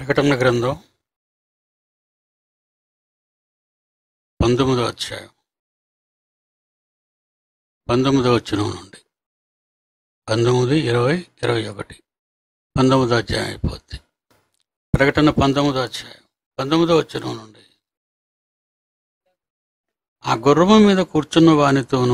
ప్రకటన గ్రంథం పంతొమ్మిదో అధ్యాయం పంతొమ్మిదో వచ్చిన నుండి పంతొమ్మిది ఇరవై ఇరవై ఒకటి పంతొమ్మిదో అధ్యాయం అయిపోద్ది ప్రకటన పంతొమ్మిదో అధ్యాయం పంతొమ్మిదో వచ్చిన నుండి ఆ గుర్రము మీద కూర్చున్న వానితోనూ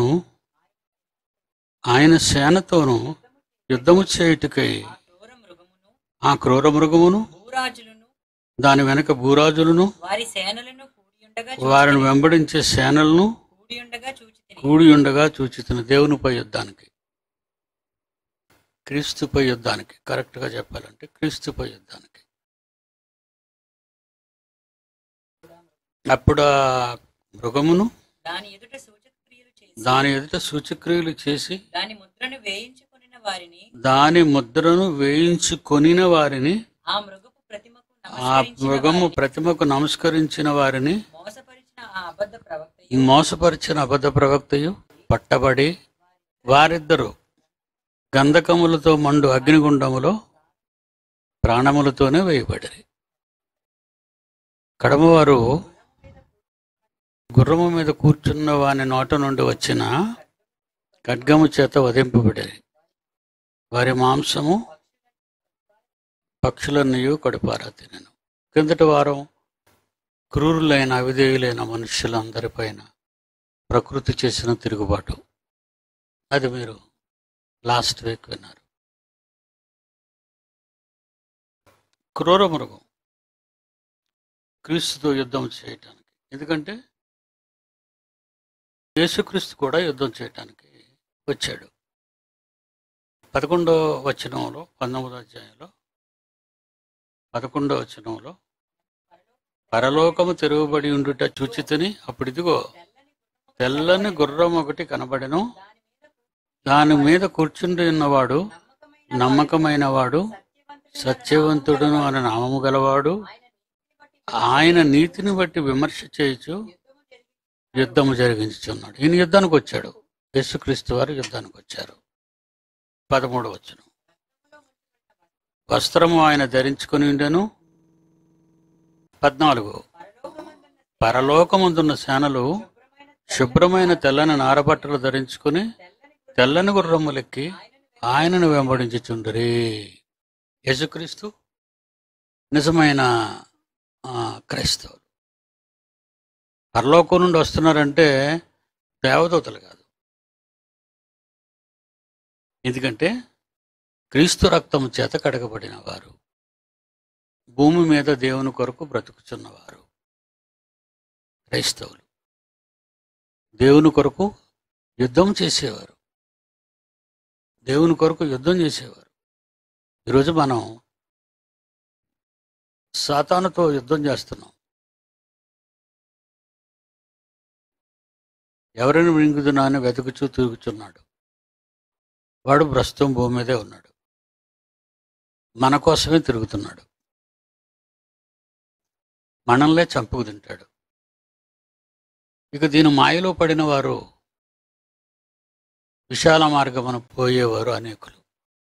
ఆయన సేనతోనూ యుద్ధము చేయుటకై క్రూర మృగమును ఆ క్రూర మృగమును భూరాజులను దాని వెనక భూరాజులను వారి సేనలను కూడియుండగా వారిని వెంబడించే సేనలను కూడియుండగా చూచితిని కూడి ఉండగా చూచితున్న దేవునిపై యుద్ధానికి క్రీస్తుపై యుద్ధానికి కరెక్ట్గా చెప్పాలంటే క్రీస్తుపై యుద్ధానికి అప్పుడు ఆ మృగమును దాని ఎదుట సూచక క్రియలు చేసి దాని ఎదుట సూచక్రియలు చేసి దాని ముద్రను వేయించుకొనిన వారిని దాని ముద్రను వేయించుకొనిన వారిని ఆ మృగపు ప్రతిమకు ఆ నమస్కరించిన మృగము వారిని, ప్రతిమకు నమస్కరించిన వారిని మోసపరిచిన ఆ అబద్ధ ప్రవక్తయు మోసపరిచిన అబద్ధ ప్రవక్తయు పట్టబడి వారిద్దరూ గంధకములతో మండు అగ్నిగుండములో ప్రాణములతోనే వేయబడిరి కడమవారు గుర్రము మీద కూర్చున్న వాని నోట నుండి వచ్చిన ఖడ్గము చేత వధింపబడిరి వారి మాంసము పక్షులన్నయు కడుపారా తినను కిందటి వారం క్రూరులైన అవిధేయులైన మనుష్యులందరిపైన ప్రకృతి చేసిన తిరుగుబాటు అది మీరు లాస్ట్ వీక్ విన్నారు క్రూర మృగం క్రీస్తుతో యుద్ధం చేయటానికి ఎందుకంటే యేసుక్రీస్తు కూడా యుద్ధం చేయటానికి వచ్చాడు పదకొండో వచనంలో పంతొమ్మిదో అధ్యాయంలో పదకొండో వచనంలో పరలోకము తెరువబడి ఉండుట చూచితని అప్పుడు ఇదిగో తెల్లని గుర్రం ఒకటి కనబడెను దాని మీద కూర్చుండి ఉన్నవాడు నమ్మకమైన వాడు సత్యవంతుడును అనే నామము గలవాడు ఆయన నీతిని బట్టి విమర్శ చేయొచ్చు యుద్ధము జరిగించుచున్నాడు ఈయన యుద్ధానికి వచ్చాడు యేసుక్రీస్తు వారు యుద్ధానికి వచ్చారు పదమూడు వచ్చును వస్త్రము ఆయన ధరించుకుని ఉండెను పద్నాలుగు పరలోకముందున్న సేనలు శుభ్రమైన తెల్లని నారబట్టలు ధరించుకుని తెల్లని గుర్రములెక్కి ఆయనను వెంబడించుచుండరి యేసుక్రీస్తు నిజమైన ఆ, క్రైస్తవులు పరలోకం నుండి వస్తున్నారంటే దేవదూతలు కాదు ఎందుకంటే క్రీస్తు రక్తము చేత కడగబడిన వారు భూమి మీద దేవుని కొరకు బ్రతుకుచున్నవారు క్రైస్తవులు దేవుని కొరకు యుద్ధం చేసేవారు దేవుని కొరకు యుద్ధం చేసేవారు ఈరోజు మనం సాతానుతో యుద్ధం చేస్తున్నాం ఎవరిని మింగుదునా అని వెతుకుచూ తిరుగుచున్నాడు వాడు ప్రస్తుతం భూమి మీదే ఉన్నాడు మన కోసమే తిరుగుతున్నాడు మనల్నే చంపుకు తింటాడు ఇక దీని మాయలో పడిన వారు విశాల మార్గమున పోయేవారు అనేకులు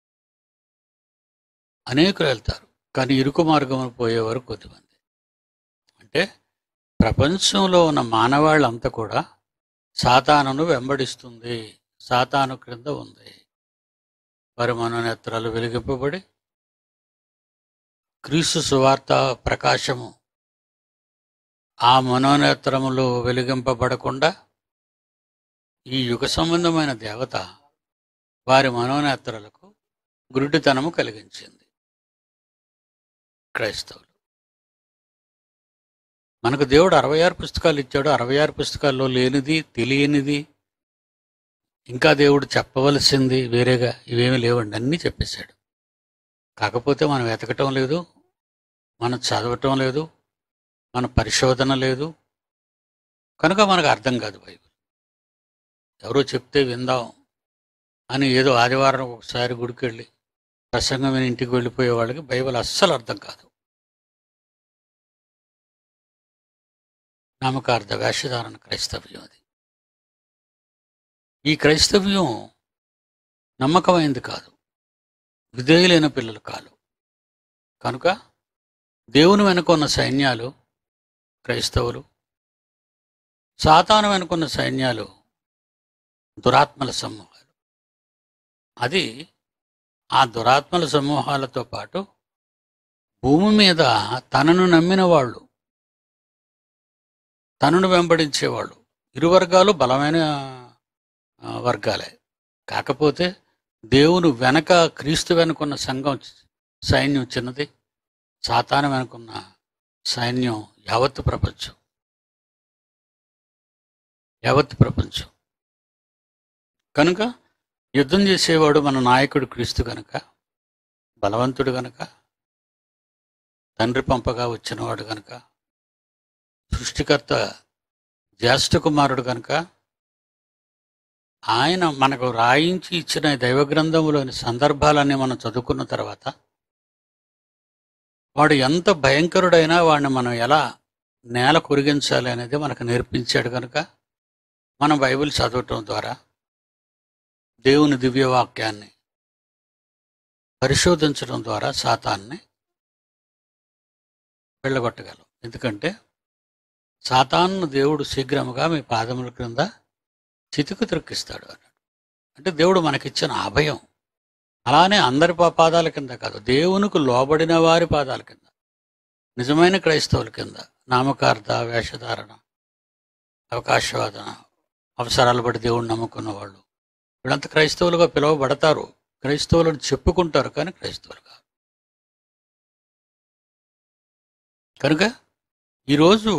అనేకులు వెళ్తారు కానీ ఇరుకు మార్గమున పోయేవారు కొద్దిమంది అంటే ప్రపంచంలో ఉన్న మానవాళ్ళంతా కూడా సాతానును వెంబడిస్తుంది సాతాను క్రింద ఉంది వారి మనోనేత్రాలు వెలిగింపబడి క్రీస్తు సువార్త ప్రకాశము ఆ మనోనేత్రములు వెలిగింపబడకుండా ఈ యుగ సంబంధమైన దేవత వారి మనోనేత్రాలకు గురుడితనము కలిగించింది క్రైస్తవులు మనకు దేవుడు అరవై ఆరు పుస్తకాలు ఇచ్చాడు అరవై ఆరు పుస్తకాల్లో లేనిది తెలియనిది ఇంకా దేవుడు చెప్పవలసింది వేరేగా ఇవేమీ లేవండి అన్నీ చెప్పేశాడు కాకపోతే మనం వెతకటం లేదు మనం చదవటం లేదు మన పరిశోధన లేదు కనుక మనకు అర్థం కాదు బైబిల్ ఎవరో చెప్తే విందాం అని ఏదో ఆదివారం ఒకసారి గుడికి వెళ్ళి ప్రసంగం విని ఇంటికి వెళ్ళిపోయే వాళ్ళకి బైబిల్ అస్సలు అర్థం కాదు నామకార్థ వేషధారణ క్రైస్తవ్యం అది ఈ క్రైస్తవ్యం నమ్మకమైంది కాదు విధేయులైన పిల్లలు కాదు కనుక దేవుని వెనుకున్న సైన్యాలు క్రైస్తవులు సాతాను వెనుకున్న సైన్యాలు దురాత్మల సమూహాలు అది ఆ దురాత్మల సమూహాలతో పాటు భూమి మీద తనను నమ్మిన వాళ్ళు తనను వెంబడించేవాళ్ళు ఇరు వర్గాలు బలమైన ఆ, వర్గాలే కాకపోతే దేవుని వెనక క్రీస్తు వెనుకున్న సంఘం సైన్యం చిన్నది సాతాను వెనుకున్న సైన్యం యావత్తు ప్రపంచం యావత్తు ప్రపంచం కనుక యుద్ధం చేసేవాడు మన నాయకుడు క్రీస్తు గనక బలవంతుడు గనక తండ్రి పంపగా వచ్చినవాడు గనక సృష్టికర్త జ్యేష్ఠ కుమారుడు గనక ఆయన మనకు రాయించి ఇచ్చిన ఈ దైవ గ్రంథంలోని సందర్భాలన్నీ మనం చదువుకున్న తర్వాత వాడు ఎంత భయంకరుడైనా వాడిని మనం ఎలా నేల కురిగించాలి అనేది మనకు నేర్పించాడు కనుక మనం బైబిల్ చదవటం ద్వారా దేవుని దివ్యవాక్యాన్ని పరిశోధించడం ద్వారా సాతాన్ని వెళ్ళగొట్టగలం ఎందుకంటే సాతాన్ను దేవుడు శీఘ్రముగా మీ పాదముల క్రింద చితుకు త్రొక్కిస్తాడు అన్నాడు అంటే దేవుడు మనకిచ్చిన అభయం అలానే అందరి పా- పాదాల కింద కాదు దేవునికి లోబడిన వారి పాదాల కింద నిజమైన క్రైస్తవుల కింద నామకార్థ వేషధారణ అవకాశవాదన అవసరాలు బట్టి దేవుడిని నమ్ముకున్న వాళ్ళు వీళ్ళంతా క్రైస్తవులుగా పిలువబడతారు క్రైస్తవులను చెప్పుకుంటారు కానీ క్రైస్తవులు కాదు కనుక ఈరోజు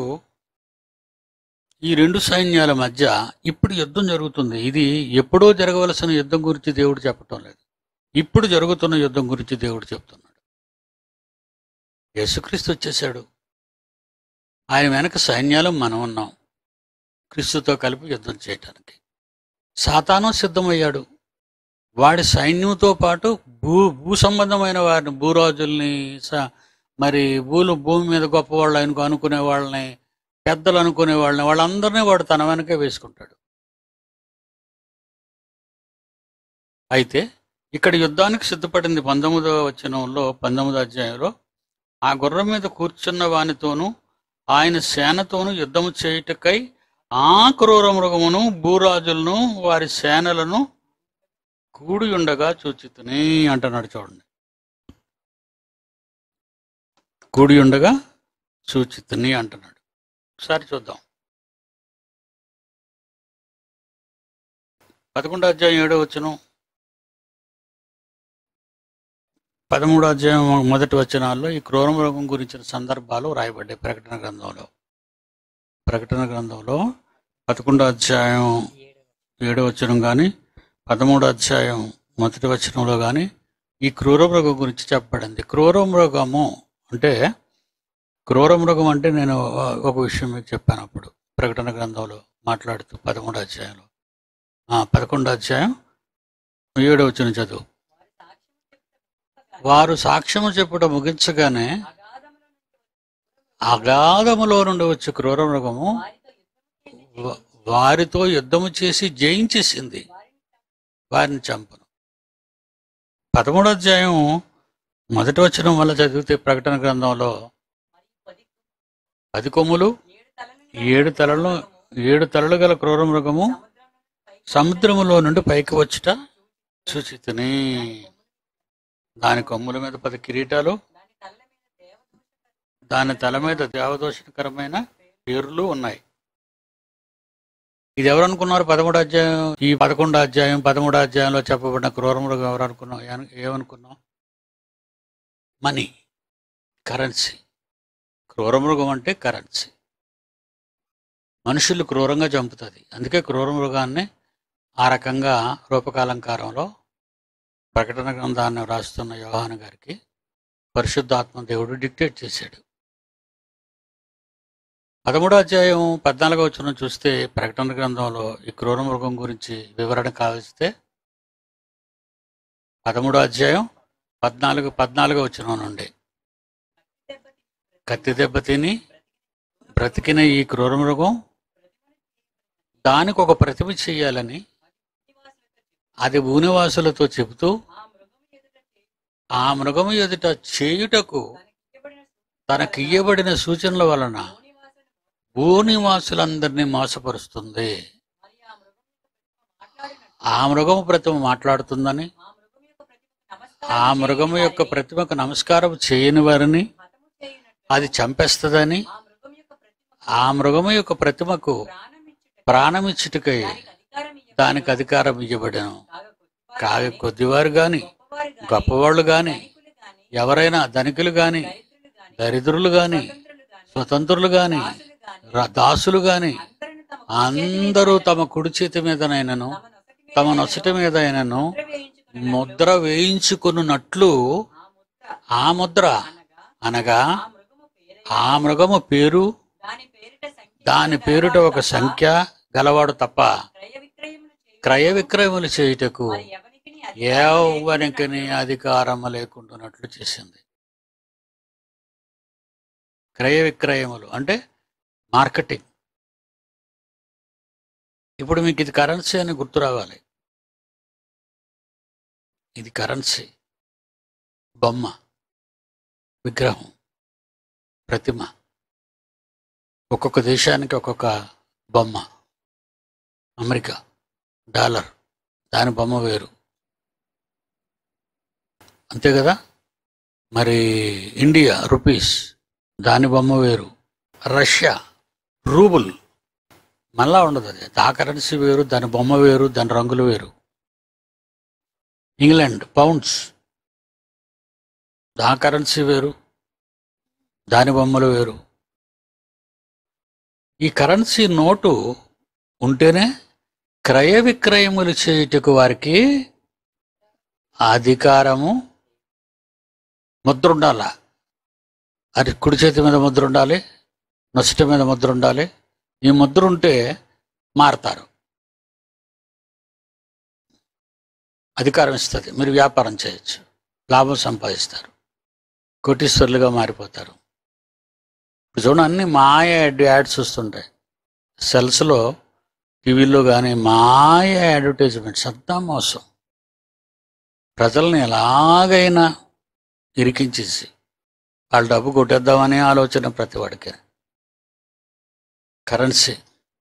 ఈ రెండు సైన్యాల మధ్య ఇప్పుడు యుద్ధం జరుగుతుంది ఇది ఎప్పుడో జరగవలసిన యుద్ధం గురించి దేవుడు చెప్పటం లేదు ఇప్పుడు జరుగుతున్న యుద్ధం గురించి దేవుడు చెప్తున్నాడు యేసుక్రీస్తు వచ్చేసాడు ఆయన వెనక సైన్యాలు మనం ఉన్నాం క్రీస్తుతో కలిపి యుద్ధం చేయటానికి సాతాను సిద్ధమయ్యాడు వాడి సైన్యంతో పాటు భూ భూ సంబంధమైన వారిని భూరాజుల్ని స- మరి భూలు భూమి మీద గొప్పవాళ్ళు అనుకో అనుకునే వాళ్ళని పెద్దలు అనుకునే వాళ్ళని వాళ్ళందరినీ వాడు తన వెనకే వేసుకుంటాడు అయితే ఇక్కడ యుద్ధానికి సిద్ధపడింది పంతొమ్మిదవ వచనంలో పంతొమ్మిదో అధ్యాయంలో ఆ గుర్రం మీద కూర్చున్న వానితోనూ ఆయన సేనతోనూ యుద్ధము చేయుటకై ఆ క్రూర మృగమును భూరాజులను వారి సేనలను కూడి ఉండగా చూచితుని అంటున్నాడు చూడండి కూడి ఉండగా సూచితుని అంటున్నాడు ఒకసారి చూద్దాం పదకొండో అధ్యాయం ఏడో వచ్చును పదమూడో అధ్యాయం మొదటి వచనాల్లో ఈ క్రూరమృగం గురించిన సందర్భాలు రాయబడ్డాయి ప్రకటన గ్రంథంలో ప్రకటన గ్రంథంలో పదకొండో అధ్యాయం ఏడో వచనం కానీ పదమూడో అధ్యాయం మొదటి వచనంలో కానీ ఈ క్రూరమృగం గురించి చెప్పబడింది క్రూరమృగము అంటే క్రూరమృగం అంటే నేను ఒక విషయం మీకు చెప్పాను అప్పుడు ప్రకటన గ్రంథంలో మాట్లాడుతూ పదమూడో అధ్యాయంలో ఆ, పదకొండో అధ్యాయం ఏడో వచ్చిన చదువు వారు సాక్ష్యము చెప్పుట ముగించగానే అగాధములో నుండి వచ్చే క్రూరమృగము వ- వారితో యుద్ధము చేసి జయించేసింది వారిని చంపను పదమూడో అధ్యాయం మొదటి వచనం వల్ల చదివితే ప్రకటన గ్రంథంలో పది కొమ్ములు ఏడు తలలు ఏడు తలలు గల క్రూరమృగము సముద్రములో నుండి పైకి వచ్చుట చూచితిని దాని కొమ్ముల మీద పది కిరీటాలు దాని తల మీద దేవదోషణకరమైన పేర్లు ఉన్నాయి ఇది ఎవరు అనుకున్నారు పదమూడు అధ్యాయం ఈ పదకొండో అధ్యాయం పదమూడో అధ్యాయంలో చెప్పబడిన క్రూరమృగం ఎవరు అనుకున్నాం ఏమ- ఏమనుకున్నాం మనీ కరెన్సీ క్రూరమృగం అంటే కరెన్సీ మనుషులు క్రూరంగా చంపుతుంది అందుకే క్రూరమృగాన్ని ఆ రకంగా రూపకాలంకారంలో ప్రకటన గ్రంథాన్ని రాస్తున్న యోహాను గారికి పరిశుద్ధాత్మ దేవుడు డిక్టేట్ చేశాడు పదమూడో అధ్యాయం పద్నాలుగో వచ్చిన చూస్తే ప్రకటన గ్రంథంలో ఈ క్రూర మృగం గురించి వివరణ కావలిస్తే పదమూడో అధ్యాయం పద్నాలుగు పద్నాలుగో వచ్చిన నుండి కత్తి దెబ్బ తిని బ్రతికిన ఈ క్రూర మృగం దానికి ఒక ప్రతిభ చేయాలని అది భూనివాసులతో చెబుతూ ఆ మృగము ఎదుట చేయుటకు తనకియ్యబడిన సూచనల వలన భూనివాసులందరినీ మోసపరుస్తుంది ఆ మృగము యొక్క ప్రతిమ మాట్లాడినట్టు ఆ మృగము ప్రతిమ మాట్లాడుతుందని ఆ మృగము యొక్క ప్రతిమకు ఆ నమస్కారం మృగము యొక్క ప్రతిమకు నమస్కారం చేయని వారిని హతము చేయునట్టు అది చంపేస్తుందని ఆ మృగము యొక్క ప్రతిమ ఆ మృగము యొక్క ప్రతిమకు ప్రాణమిచ్చుట ప్రాణమిచ్చుటకై దానికి అధికారం దానికి ఇవ్వబడెను. అధికారం ఇవ్వబడను కాగా కాగా కొద్దివారు గాని, కొద్దివారు గాని గొప్పవారు గాని, గొప్పవాళ్ళు గాని ధనికులు గాని, ఎవరైనా ధనికులు గాని దరిద్రులు గాని, దరిద్రులు గాని స్వతంత్రులు గాని, స్వతంత్రులు గాని దాసులు గాని, ర- దాసులు గాని అందరిని తమ కుడి చేతి అందరూ మీద తమ కుడి చేతి మీదనైనను తమ తమ నొసటి నొసటి మీద మీదైనను ముద్ర ముద్ర వేయించుకున్నట్లు వేయించుకున్నట్లు ఆ ముద్ర ఆ ముద్ర అనగా అనగా ఆ మృగము పేరు ఆ మృగము పేరు దాని పేరిట సంఖ్య దాని పేరుట గలవాడు ఒక తప్ప సంఖ్య గలవాడు తప్ప క్రయ విక్రయములు చేయుట క్రయ విక్రయములు చేయుటకు మరి ఎవనికిని అధికారము ఎవరికి లేకున్నట్లు అధికారం లేకుండానట్లు చేసింది క్రయ విక్రయములు అంటే మార్కెటింగ్ ఇప్పుడు మీకు ఇది కరెన్సీ అని గుర్తు రావాలి ఇది కరెన్సీ బొమ్మ విగ్రహం ప్రతిమ ఒక్కొక్క దేశానికి ఒక్కొక్క బొమ్మ అమెరికా డాలర్ దాని బొమ్మ వేరు అంతే కదా మరి ఇండియా రూపీస్ దాని బొమ్మ వేరు రష్యా రూబుల్ మళ్ళా ఉండదు అది ఆ కరెన్సీ వేరు దాని బొమ్మ వేరు దాని రంగులు వేరు ఇంగ్లాండ్ పౌండ్స్ దా కరెన్సీ వేరు దాని బొమ్మలు వేరు ఈ కరెన్సీ నోటు ఉంటేనే క్రయ విక్రయములు చేయుటకు వారికి అధికారము ముద్ర ఉండాల అది కుడి చేతి మీద ముద్ర ఉండాలి నొసటి మీద ముద్ర ఉండాలి ఈ ముద్ర ఉంటే మారతారు అధికారం ఇస్తుంది మీరు వ్యాపారం చేయొచ్చు లాభం సంపాదిస్తారు కోటీశ్వరులుగా మారిపోతారు ఇప్పుడు చూడండి అన్ని మాయ యాడ్ యాడ్స్ వస్తుంటాయి సెల్స్లో టీవీలో కానీ మాయ అడ్వర్టైజ్మెంట్స్ అంతా మోసం ప్రజల్ని ఎలాగైనా ఇరికించేసి వాళ్ళ డబ్బు కొట్టేద్దామనే ఆలోచన ప్రతి వాడికి కరెన్సీ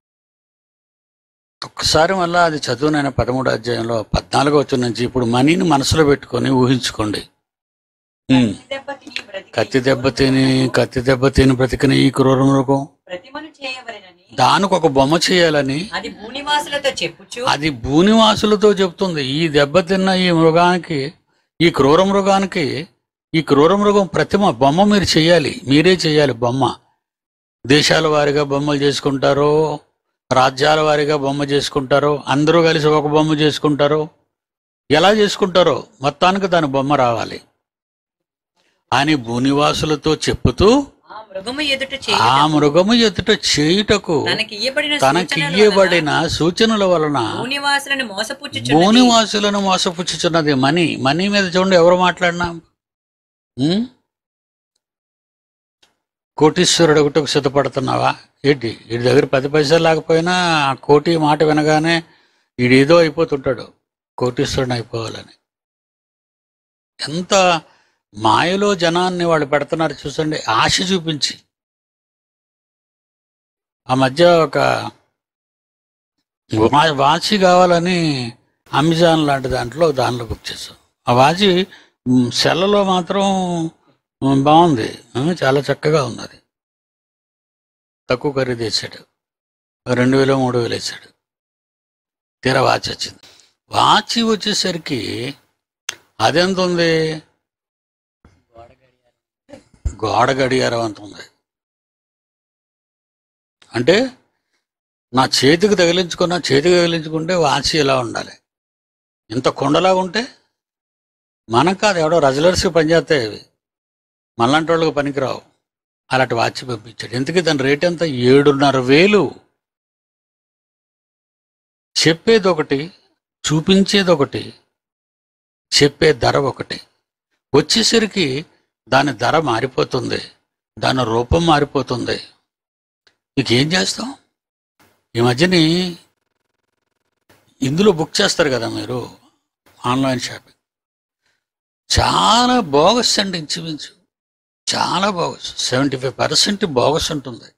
ఒక్కసారి మళ్ళా అది చదువునైన పదమూడు అధ్యాయంలో పద్నాలుగో వచ్చిన నుంచి ఇప్పుడు మనీని మనసులో పెట్టుకొని ఊహించుకోండి ఉమ్. కత్తి దెబ్బ తిని బ్రతికి కత్తి దెబ్బ తిని కత్తి దెబ్బ తిని బ్రతికిన ఈ క్రూర మృగం ప్రతిమను చేయవలెనని దానికి ఒక బొమ్మ చేయాలని అది భూనివాసులతో చెప్పుచు అది భూనివాసులతో చెప్తుంది ఈ దెబ్బతిన్న ఈ మృగానికి ఈ క్రూర మృగానికి ఈ క్రూర మృగం ప్రతిమ బొమ్మ మీరు చేయాలి మీరే చేయాలి బొమ్మ దేశాల వారిగా బొమ్మలు చేసుకుంటారో రాజ్యాల వారిగా బొమ్మ చేసుకుంటారో అందరూ కలిసి ఒక బొమ్మ చేసుకుంటారో ఎలా చేసుకుంటారో మొత్తానికి దాని బొమ్మ రావాలి అని భూనివాసులతో చెప్పుతూ ఆ మృగము ఎదుట ఆ చేయుట మృగము ఎదుట చేయుటకు తనకి ఇయ్యబడిన తనకియ్యబడిన సూచనల వలన భూనివాసులను మోసపుచ్చుచున్నది భూనివాసులను మోసపుచ్చుచున్నది మనీ మనీ మీద చూడండి ఎవరు మాట్లాడినా ఉం? కోటీశ్వరుడు ఒకటికి సిద్ధపడుతున్నావా ఏంటి వీడి దగ్గర పది పైసలు లేకపోయినా ఆ కోటి మాట వినగానే వీడేదో అయిపోతుంటాడు కోటీశ్వరుని అయిపోవాలని ఎంత మాయలో జనాన్ని వాళ్ళు పెడుతున్నారు చూసండి ఆశ చూపించి ఆ మధ్య ఒక వా- వాచి కావాలని అమెజాన్ లాంటి దాంట్లో దానిలో బుక్ చేసాం ఆ వాచి మ్, సెల్లలో మాత్రం మ్, బాగుంది ఆ, చాలా చక్కగా ఉంది అది తక్కువ ఖరీదు వేసాడు రెండు వేలు మూడు వేలు వేసాడు తీరా వాచ్ వచ్చింది వాచి వచ్చేసరికి అదెంత ఉంది గోడ గడియారం అంత ఉంది అంటే నా చేతికి తగిలించుకున్న చేతికి తగిలించుకుంటే వాచి ఇలా ఉండాలి ఇంత కొండలాగా ఉంటే మనకు కాదు ఎవడో రజలర్స్కి పనిచేస్తాయి అవి మళ్ళంటి వాళ్ళకి పనికిరావు అలాంటి వాచ్ పంపించాడు ఎందుకు దాని రేట్ ఎంత ఏడున్నర వేలు చెప్పేది ఒకటి చూపించేది ఒకటి చెప్పే ధర ఒకటి వచ్చేసరికి దాని ధర మారిపోతుంది దాని రూపం మారిపోతుంది నీకేం చేస్తాం ఈ మధ్యని ఇందులో బుక్ చేస్తారు కదా మీరు ఆన్లైన్ షాపింగ్ చాలా బోగస్ అండి ఇంచుమించు చాలా bogus seventy five percent bogus ఉంటుంది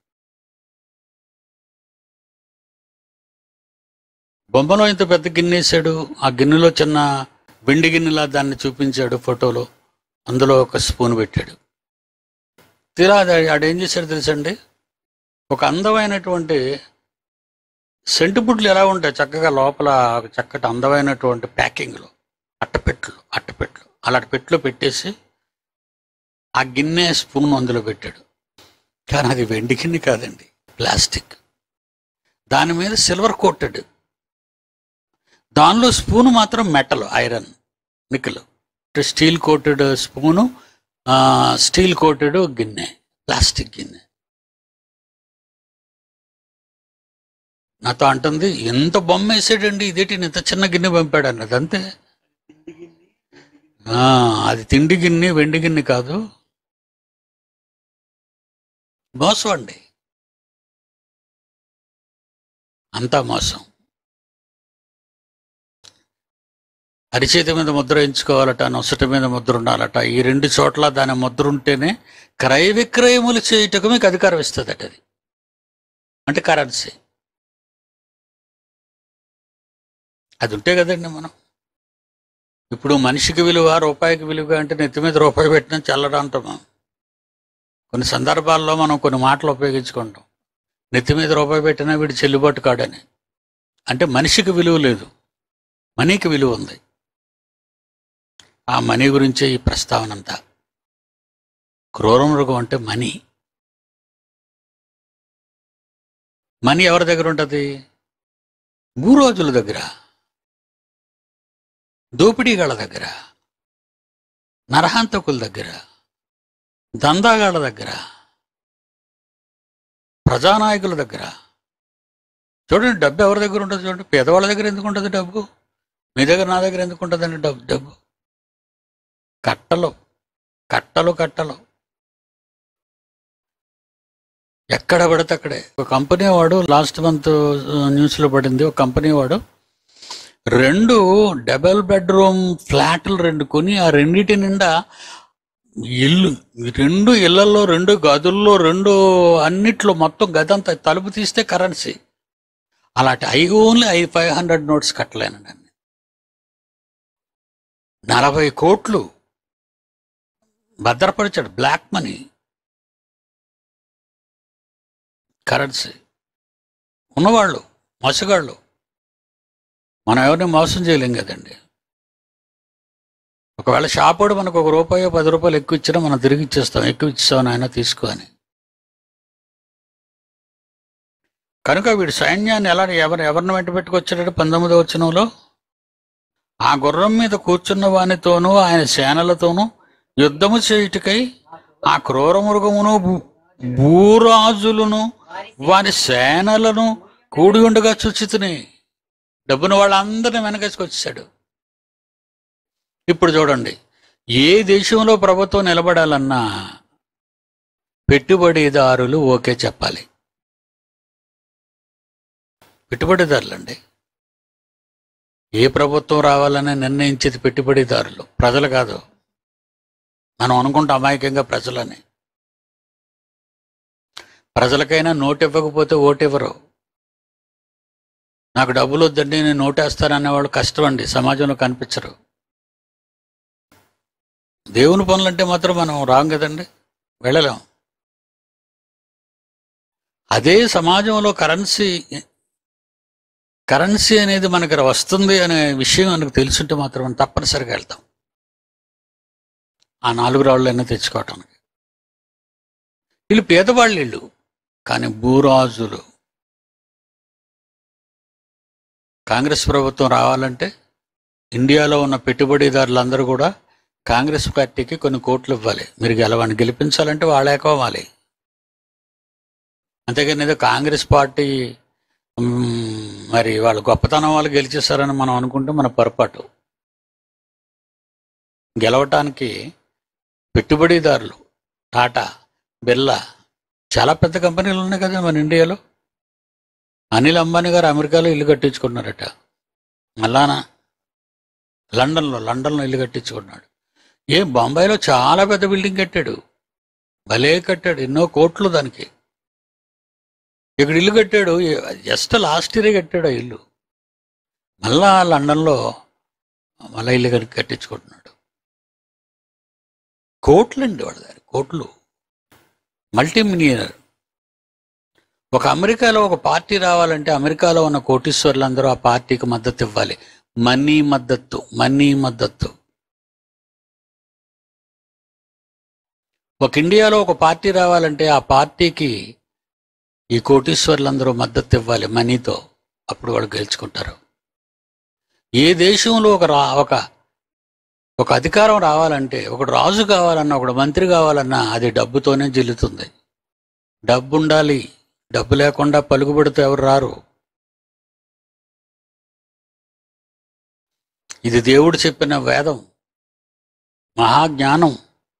బొమ్మలో ఇంత పెద్ద గిన్నె వేసాడు ఆ గిన్నెలో చిన్న వెండి గిన్నెలా దాన్ని చూపించాడు ఫోటోలో అందులో ఒక స్పూన్ పెట్టాడు తీరా అది ఆడేం చేశాడు తెలుసండి ఒక అందమైనటువంటి సెంటుబుడ్లు ఎలా ఉంటాయి చక్కగా లోపల ఒక చక్కటి అందమైనటువంటి ప్యాకింగ్లో అట్టపెట్లు అట్టపెట్లు అలాంటి పెట్టులో పెట్టేసి ఆ గిన్నె స్పూన్ అందులో పెట్టాడు కానీ అది వెండి గిన్నె కాదండి ప్లాస్టిక్ దాని మీద సిల్వర్ కోటెడ్ దానిలో స్పూన్ మాత్రం metal iron nickel steel coated spoon ఆ, స్టీల్ కోటెడ్ గిన్నె ప్లాస్టిక్ గిన్నె నాతో అంటుంది ఎంత బొమ్మ వేసాడండి ఇదేంటి ఇంత చిన్న గిన్నె పంపాడు అన్నది అంతే ఆ, అది తిండి గిన్నె వెండి గిన్నె కాదు మోసం అండి అంతా మోసం అరిచేతి మీద ముద్ర ఎంచుకోవాలట నొసటి మీద ముద్ర ఉండాలట ఈ రెండు చోట్ల దాని ముద్ర ఉంటేనే క్రయ విక్రయములు చేయుటకు మీకు అధికారం ఇస్తుంది అది అంటే కరెన్సీ అది ఉంటే కదండి మనం ఇప్పుడు మనిషికి విలువ రూపాయికి విలువ అంటే నెత్తి మీద రూపాయి పెట్టినా చల్లరా అంటాం మనం. కొన్ని సందర్భాల్లో మనం కొన్ని మాటలు ఉపయోగించుకుంటాం నెత్తి మీద రూపాయి పెట్టినా వీడు చెల్లుబాటు కాడని అంటే మనిషికి విలువ లేదు మనీకి విలువ ఉంది ఆ మనీ గురించే ఈ ప్రస్తావన అంతా క్రూర మృగం అంటే మనీ మనీ ఎవరి దగ్గర ఉంటుంది భూరోజుల దగ్గర దోపిడీగాళ్ళ దగ్గర నరహంతకుల దగ్గర దందాగాళ్ళ దగ్గర ప్రజానాయకుల దగ్గర చూడండి డబ్బు ఎవరి దగ్గర ఉంటుంది చూడండి పేదవాళ్ళ దగ్గర ఎందుకు ఉంటుంది డబ్బు మీ దగ్గర నా దగ్గర ఎందుకు ఉంటుందండి డబ్బు డబ్బు కట్టలు కట్టలు కట్టలు ఎక్కడ పడితే అక్కడే ఒక కంపెనీ వాడు లాస్ట్ మంత్ న్యూస్లో పడింది ఒక కంపెనీ వాడు రెండు డబల్ బెడ్రూమ్ ఫ్లాట్లు రెండు కొని ఆ రెండిటి నిండా ఇల్లు ఈ రెండు ఇళ్లలో రెండు గదుల్లో రెండు అన్నిట్లో మొత్తం గదంతా తలుపు తీస్తే కరెన్సీ అలాంటి I only I five hundred notes కట్టలేనండి అన్ని నలభై కోట్లు భద్రపరిచాడు బ్లాక్ మనీ కరెన్సీ ఉన్నవాళ్ళు మోసగాళ్ళు మనం ఎవరిని మోసం చేయలేం కదండి ఒకవేళ షాపోడు మనకు ఒక రూపాయో పది రూపాయలు ఎక్కువ ఇచ్చినా మనం తిరిగి ఇచ్చేస్తాం ఎక్కువ ఇచ్చాం ఆయన తీసుకో అని కనుక వీడు సైన్యాన్ని ఎలా ఎవరు ఎవరిని వెంట పెట్టుకొచ్చాడంటే పంతొమ్మిదో వచనంలో ఆ గుర్రం మీద కూర్చున్న వానితోనూ ఆయన సేనలతోనూ యుద్ధము చేయుటకై ఆ క్రూర మృగమును భూ- భూరాజులను వారి సేనలను కూడి ఉండగా చూచితిని డబ్బున వాళ్ళందరినీ వెనకేసుకొచ్చాడు ఇప్పుడు చూడండి ఏ దేశంలో ప్రభుత్వం నిలబడాలన్నా పెట్టుబడిదారులు ఓకే చెప్పాలి పెట్టుబడిదారులండి ఏ ప్రభుత్వం రావాలని నిర్ణయించేది పెట్టుబడిదారులు ప్రజలు కాదు మనం అనుకుంటాం అమాయకంగా ప్రజలని ప్రజలకైనా నోటు ఇవ్వకపోతే ఓటు ఇవ్వరు నాకు డబ్బులు వద్దండి నేను నోటేస్తాననేవాళ్ళు కష్టం అండి సమాజంలో కనిపించరు దేవుని పనులంటే మాత్రం మనం రాం కదండి వెళ్ళలేం అదే సమాజంలో కరెన్సీ కరెన్సీ అనేది మనకి వస్తుంది అనే విషయం మనకు తెలుసుంటే మాత్రం మనం తప్పనిసరిగా వెళ్తాం ఆ నాలుగు రాళ్ళైనా తెచ్చుకోవటానికి వీళ్ళు పేదవాళ్ళు వీళ్ళు కానీ భూరాజులు కాంగ్రెస్ ప్రభుత్వం రావాలంటే ఇండియాలో ఉన్న పెట్టుబడిదారులందరూ కూడా కాంగ్రెస్ పార్టీకి కొన్ని కోట్లు ఇవ్వాలి మీరు గెలవని గెలిపించాలంటే వాళ్ళే కోవాలి అంతేగాని ఏదో కాంగ్రెస్ పార్టీ మ్మ్, మరి వాళ్ళు గొప్పతనం వాళ్ళు గెలిచేస్తారని మనం అనుకుంటే మన పొరపాటు గెలవటానికి పెట్టుబడిదారులు టాటా బిర్లా చాలా పెద్ద కంపెనీలు ఉన్నాయి కదా మన ఇండియాలో అనిల్ అంబానీ గారు అమెరికాలో ఇల్లు కట్టించుకున్నారట మళ్ళానా లండన్లో లండన్లో ఇల్లు కట్టించుకున్నాడు ఏ బొంబాయిలో చాలా పెద్ద బిల్డింగ్ కట్టాడు భలే కట్టాడు ఎన్నో కోట్లు దానికి ఇక్కడ ఇల్లు కట్టాడు జస్ట్ లాస్ట్ ఇయరే కట్టాడు ఆ ఇల్లు మళ్ళా లండన్లో మళ్ళా ఇల్లు కట్టి కట్టించుకుంటున్నాడు కోట్లు అండి వాడు దాని కోట్లు మల్టీ మిలియనర్ ఒక అమెరికాలో ఒక పార్టీ రావాలంటే అమెరికాలో ఉన్న కోటీశ్వర్లందరూ ఆ పార్టీకి మద్దతు ఇవ్వాలి మనీ మద్దతు మనీ మద్దతు ఒక ఇండియాలో ఒక పార్టీ రావాలంటే ఆ పార్టీకి ఈ కోటీశ్వర్లందరూ మద్దతు ఇవ్వాలి మనీతో అప్పుడు వాళ్ళు గెలుచుకుంటారు ఏ దేశంలో ఒక రా ఒక ఒక అధికారం రావాలంటే ఒక రాజు కావాలన్నా ఒక మంత్రి కావాలన్నా అది డబ్బుతోనే జిల్లుతుంది డబ్బు ఉండాలి డబ్బు లేకుండా పలుకుబడితే ఎవరు రారు ఇది దేవుడు చెప్పిన వేదం మహాజ్ఞానం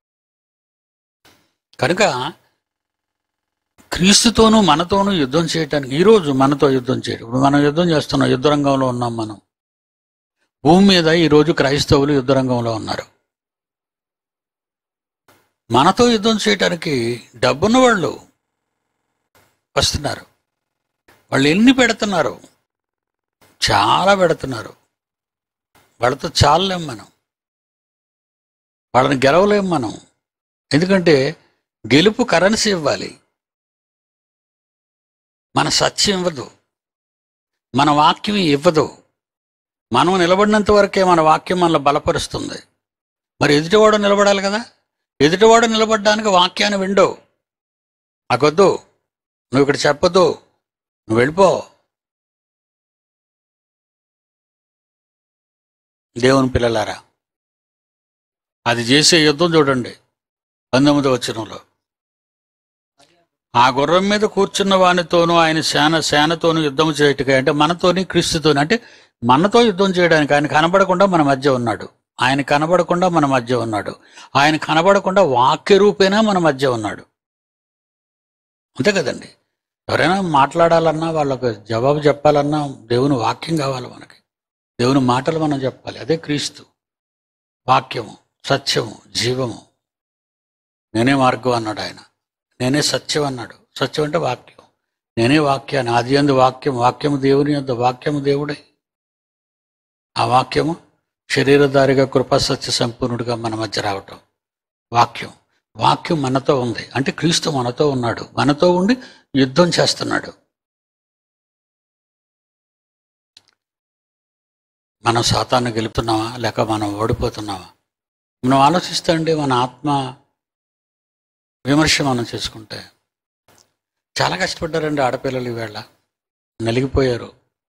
కనుక క్రీస్తుతోనూ మనతోనూ యుద్ధం చేయటానికి ఈరోజు మనతో యుద్ధం చేయడం ఇప్పుడు మనం యుద్ధం చేస్తున్నాం యుద్ధ రంగంలో ఉన్నాం మనం భూమి మీద ఈరోజు క్రైస్తవులు యుద్ధ రంగంలో ఉన్నారు మనతో యుద్ధం చేయటానికి డబ్బున్న వాళ్ళు వస్తున్నారు వాళ్ళు ఎన్ని పెడుతున్నారు చాలా పెడుతున్నారు వాళ్ళతో చాలలేం మనం వాళ్ళని గెలవలేం మనం ఎందుకంటే గెలుపు కరెన్సీ ఇవ్వాలి మన సత్యం ఇవ్వదు మన వాక్యం ఇవ్వదు మనం నిలబడినంత వరకే మన వాక్యం మనల్ని బలపరుస్తుంది మరి ఎదుటివాడు నిలబడాలి కదా ఎదుటివాడు నిలబడడానికి వాక్యాన్ని విండో నాకొద్దు నువ్వు ఇక్కడ చెప్పొద్దు నువ్వు వెళ్ళిపో దేవుని పిల్లలారా అది చేసే యుద్ధం చూడండి పంతొమ్మిది వచనంలో ఆ గుర్రం మీద కూర్చున్న వానితోనూ ఆయన సేన సేనతోనూ యుద్ధం చేయటకే అంటే మనతోని క్రీస్తుతోని అంటే మనతో యుద్ధం చేయడానికి ఆయన కనబడకుండా మన మధ్య ఉన్నాడు ఆయన కనబడకుండా మన మధ్య ఉన్నాడు ఆయన కనబడకుండా వాక్య రూపేనా మన మధ్య ఉన్నాడు అంతే కదండి ఎవరైనా మాట్లాడాలన్నా వాళ్ళకు జవాబు చెప్పాలన్నా దేవుని వాక్యం కావాలి మనకి దేవుని మాటలు మనం చెప్పాలి అదే క్రీస్తు వాక్యము సత్యము జీవము నేనే మార్గం అన్నాడు ఆయన నేనే సత్యం అన్నాడు సత్యం అంటే వాక్యం నేనే వాక్యాన్ని ఆది అందు వాక్యం వాక్యము దేవుని యొద్ద వాక్యము దేవుడే ఆ వాక్యము శరీరధారిగా కృపా సత్య సంపూర్ణుడిగా మన మధ్య రావటం వాక్యం వాక్యం మనతో ఉంది అంటే క్రీస్తు మనతో ఉన్నాడు మనతో ఉండి యుద్ధం చేస్తున్నాడు మనం సాతాన్ని గెలుపుతున్నావా లేక మనం ఓడిపోతున్నావా మనం ఆలోచిస్తే అండి మన ఆత్మ విమర్శ మనం చేసుకుంటే చాలా కష్టపడ్డారండి ఆడపిల్లలు ఈవేళ నలిగిపోయారు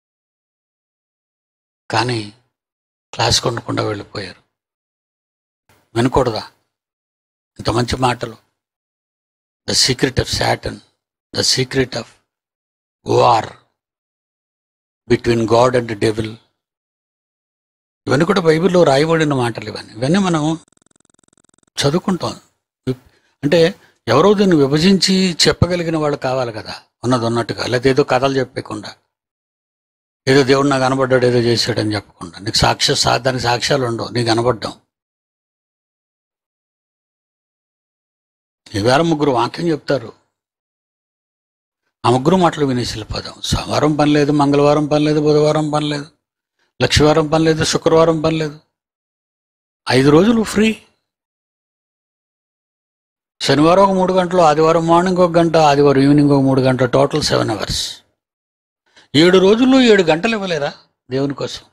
కానీ క్లాస్ కొనకుండా వెళ్ళిపోయారు వినకూడదా ఇంత మంచి మాటలు the secret of Satan the secret of war between God and devil ఇవన్నీ కూడా బైబిల్లో రాయబడిన మాటలు ఇవన్నీ ఇవన్నీ మనం చదువుకుంటాం అంటే ఎవరో దీన్ని విభజించి చెప్పగలిగిన వాళ్ళు కావాలి కదా ఉన్నది ఉన్నట్టుగా లేదా ఏదో కథలు చెప్పకుండా ఏదో దేవుడు నాకు కనబడ్డాడు ఏదో చేశాడని చెప్పకుండా నీకు సాక్ష్య సా దానికి సాక్ష్యాలు ఉండవు నీకు కనబడ్డాం ఈవేళ ముగ్గురు వాక్యం చెప్తారు ఆ ముగ్గురు మాటలు వినేసి వెళ్ళిపోదాం సోమవారం పని లేదు మంగళవారం పని లేదు బుధవారం పని లేదు లక్షవారం పని లేదు శుక్రవారం పని లేదు ఐదు రోజులు ఫ్రీ శనివారం ఒక మూడు గంటలు ఆదివారం మార్నింగ్ ఒక గంట ఆదివారం ఈవినింగ్ ఒక మూడు గంటలు టోటల్ సెవెన్ అవర్స్ ఏడు రోజుల్లో ఏడు గంటలు ఇవ్వలేరా దేవుని కోసం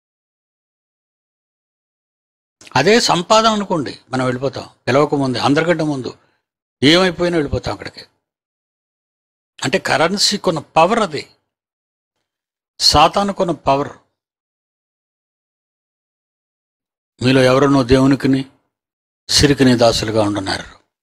అదే సంపాదన అనుకోండి మనం వెళ్ళిపోతాం పిలవక ముందు అందరికంటే ముందు ఏమైపోయినా వెళ్ళిపోతాం అక్కడికి అంటే కరెన్సీ కొన్న పవర్ అది సాతాను కొన్న పవర్ మీలో ఎవరనో దేవునికిని సిరికిని దాసులుగా ఉంటున్నారు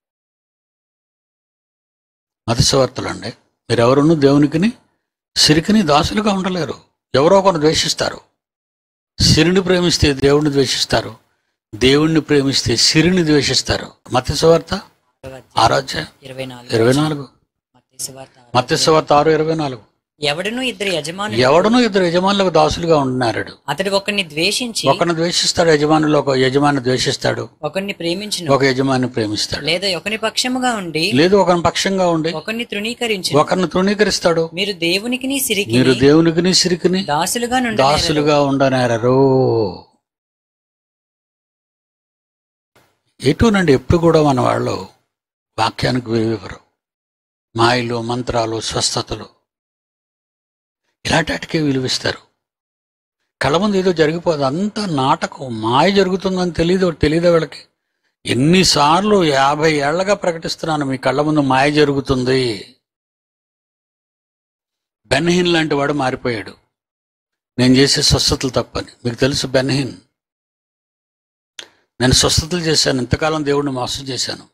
మతస్వార్తలు అండి మీరెవరునూ దేవునికిని సిరికిని దాసులుగా ఉండలేరు ఎవరో ఒకరు ద్వేషిస్తారు సిరిని ప్రేమిస్తే దేవుణ్ణి ద్వేషిస్తారు దేవుణ్ణి ప్రేమిస్తే సిరిని ద్వేషిస్తారు మత్స్యవార్త ఆరాధ్య ఇరవై నాలుగు ఇరవై నాలుగు మత్తయి సువార్త ఆరో మత్స్యవార్త ఆరు ఇరవై నాలుగు ఎవడును ఇద్దరు యజమానులు ఎవడనూ ఇద్దరు యజమానులకు దాసులుగా ఉంటున్నాడు అతడు ఒకరిని ద్వేషించి ఒకరిని ద్వేషిస్తాడు యజమానులు ఒక యజమాని ద్వేషిస్తాడు ఒకరిని ప్రేమించును ఒక యజమాని ప్రేమిస్తాడు లేదా ఒకని పక్షముగా ఉండి లేదు ఒకరిని పక్షంగా ఉండి ఒకరిని తృణీకరించు ఒకరిని తృణీకరిస్తాడు మీరు దేవునికి సిరికి మీరు దేవునికిని సిరికిని దాసులుగా నుండి దాసులుగా ఉండనేరరు ఎటునండి ఎప్పుడు కూడా మన వాళ్ళు వాక్యానికి విలువివ్వరు మాయలు మంత్రాలు స్వస్థతలు ఇలాంటి వాటికే విలువిస్తారు కళ్ళ ముందు ఏదో జరిగిపోదు అంతా నాటకం మాయ జరుగుతుందని తెలియదు తెలియదు వీళ్ళకి ఎన్నిసార్లు యాభై ఏళ్లగా ప్రకటిస్తున్నాను మీ కళ్ళ ముందు మాయ జరుగుతుంది బెన్హిన్ లాంటి వాడు మారిపోయాడు నేను చేసే స్వస్థతలు తప్పని మీకు తెలుసు బెన్హిన్ నేను స్వస్థతలు చేశాను ఇంతకాలం దేవుడిని మోసం చేశాను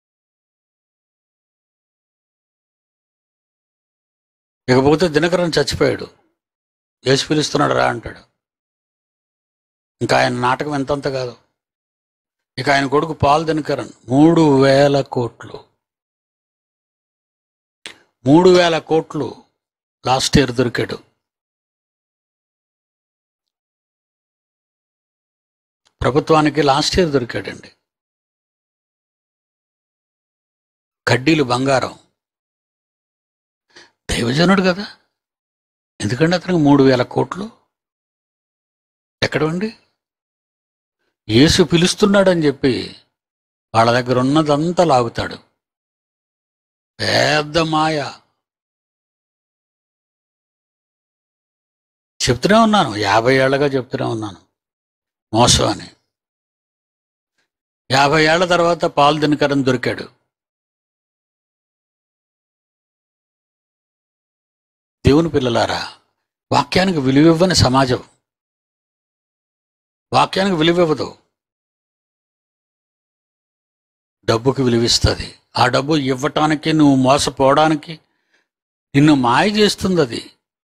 ఇకపోతే దినకరన్ చచ్చిపోయాడు యేసు పిలుస్తున్నాడు రా అంటాడు ఇంకా ఆయన నాటకం ఎంతంత కాదు ఇక ఆయన కొడుకు పాల్ దినకరన్ మూడు వేల కోట్లు మూడు వేల కోట్లు లాస్ట్ ఇయర్ దొరికాడు ప్రభుత్వానికి లాస్ట్ ఇయర్ దొరికాడండి కడ్డీలు బంగారం దైవజనుడు కదా ఎందుకంటే అతనికి మూడు వేల కోట్లు ఎక్కడండి యేసు పిలుస్తున్నాడని చెప్పి వాళ్ళ దగ్గర ఉన్నదంతా లాగుతాడు పెద్ద మాయ చెప్తూనే ఉన్నాను యాభై ఏళ్ళగా చెప్తూనే ఉన్నాను మోసం అని యాభై ఏళ్ల తర్వాత పాలు దినకరం దొరికాడు దేవుని పిల్లలారా వాక్యానికి విలువివ్వని సమాజం వాక్యానికి విలువివ్వదు డబ్బుకి విలువిస్తుంది ఆ డబ్బు ఇవ్వటానికి నువ్వు మోసపోవడానికి నిన్ను మాయ చేస్తుంది అది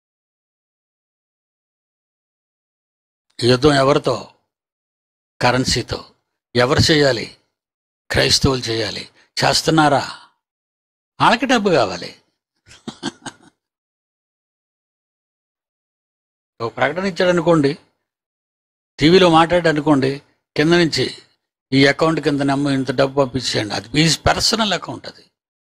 ఈ యుద్ధం ఎవరితో కరెన్సీతో ఎవరు చేయాలి క్రైస్తవులు చేయాలి చేస్తున్నారా వాళ్ళకి డబ్బు కావాలి ఒక ప్రకటన ఇచ్చాడు అనుకోండి టీవీలో మాట్లాడాడు అనుకోండి కింద నుంచి ఈ అకౌంట్ కింద నెంబర్ ఇంత డబ్బు పంపించేయండి అది ఈ పర్సనల్ అకౌంట్ అది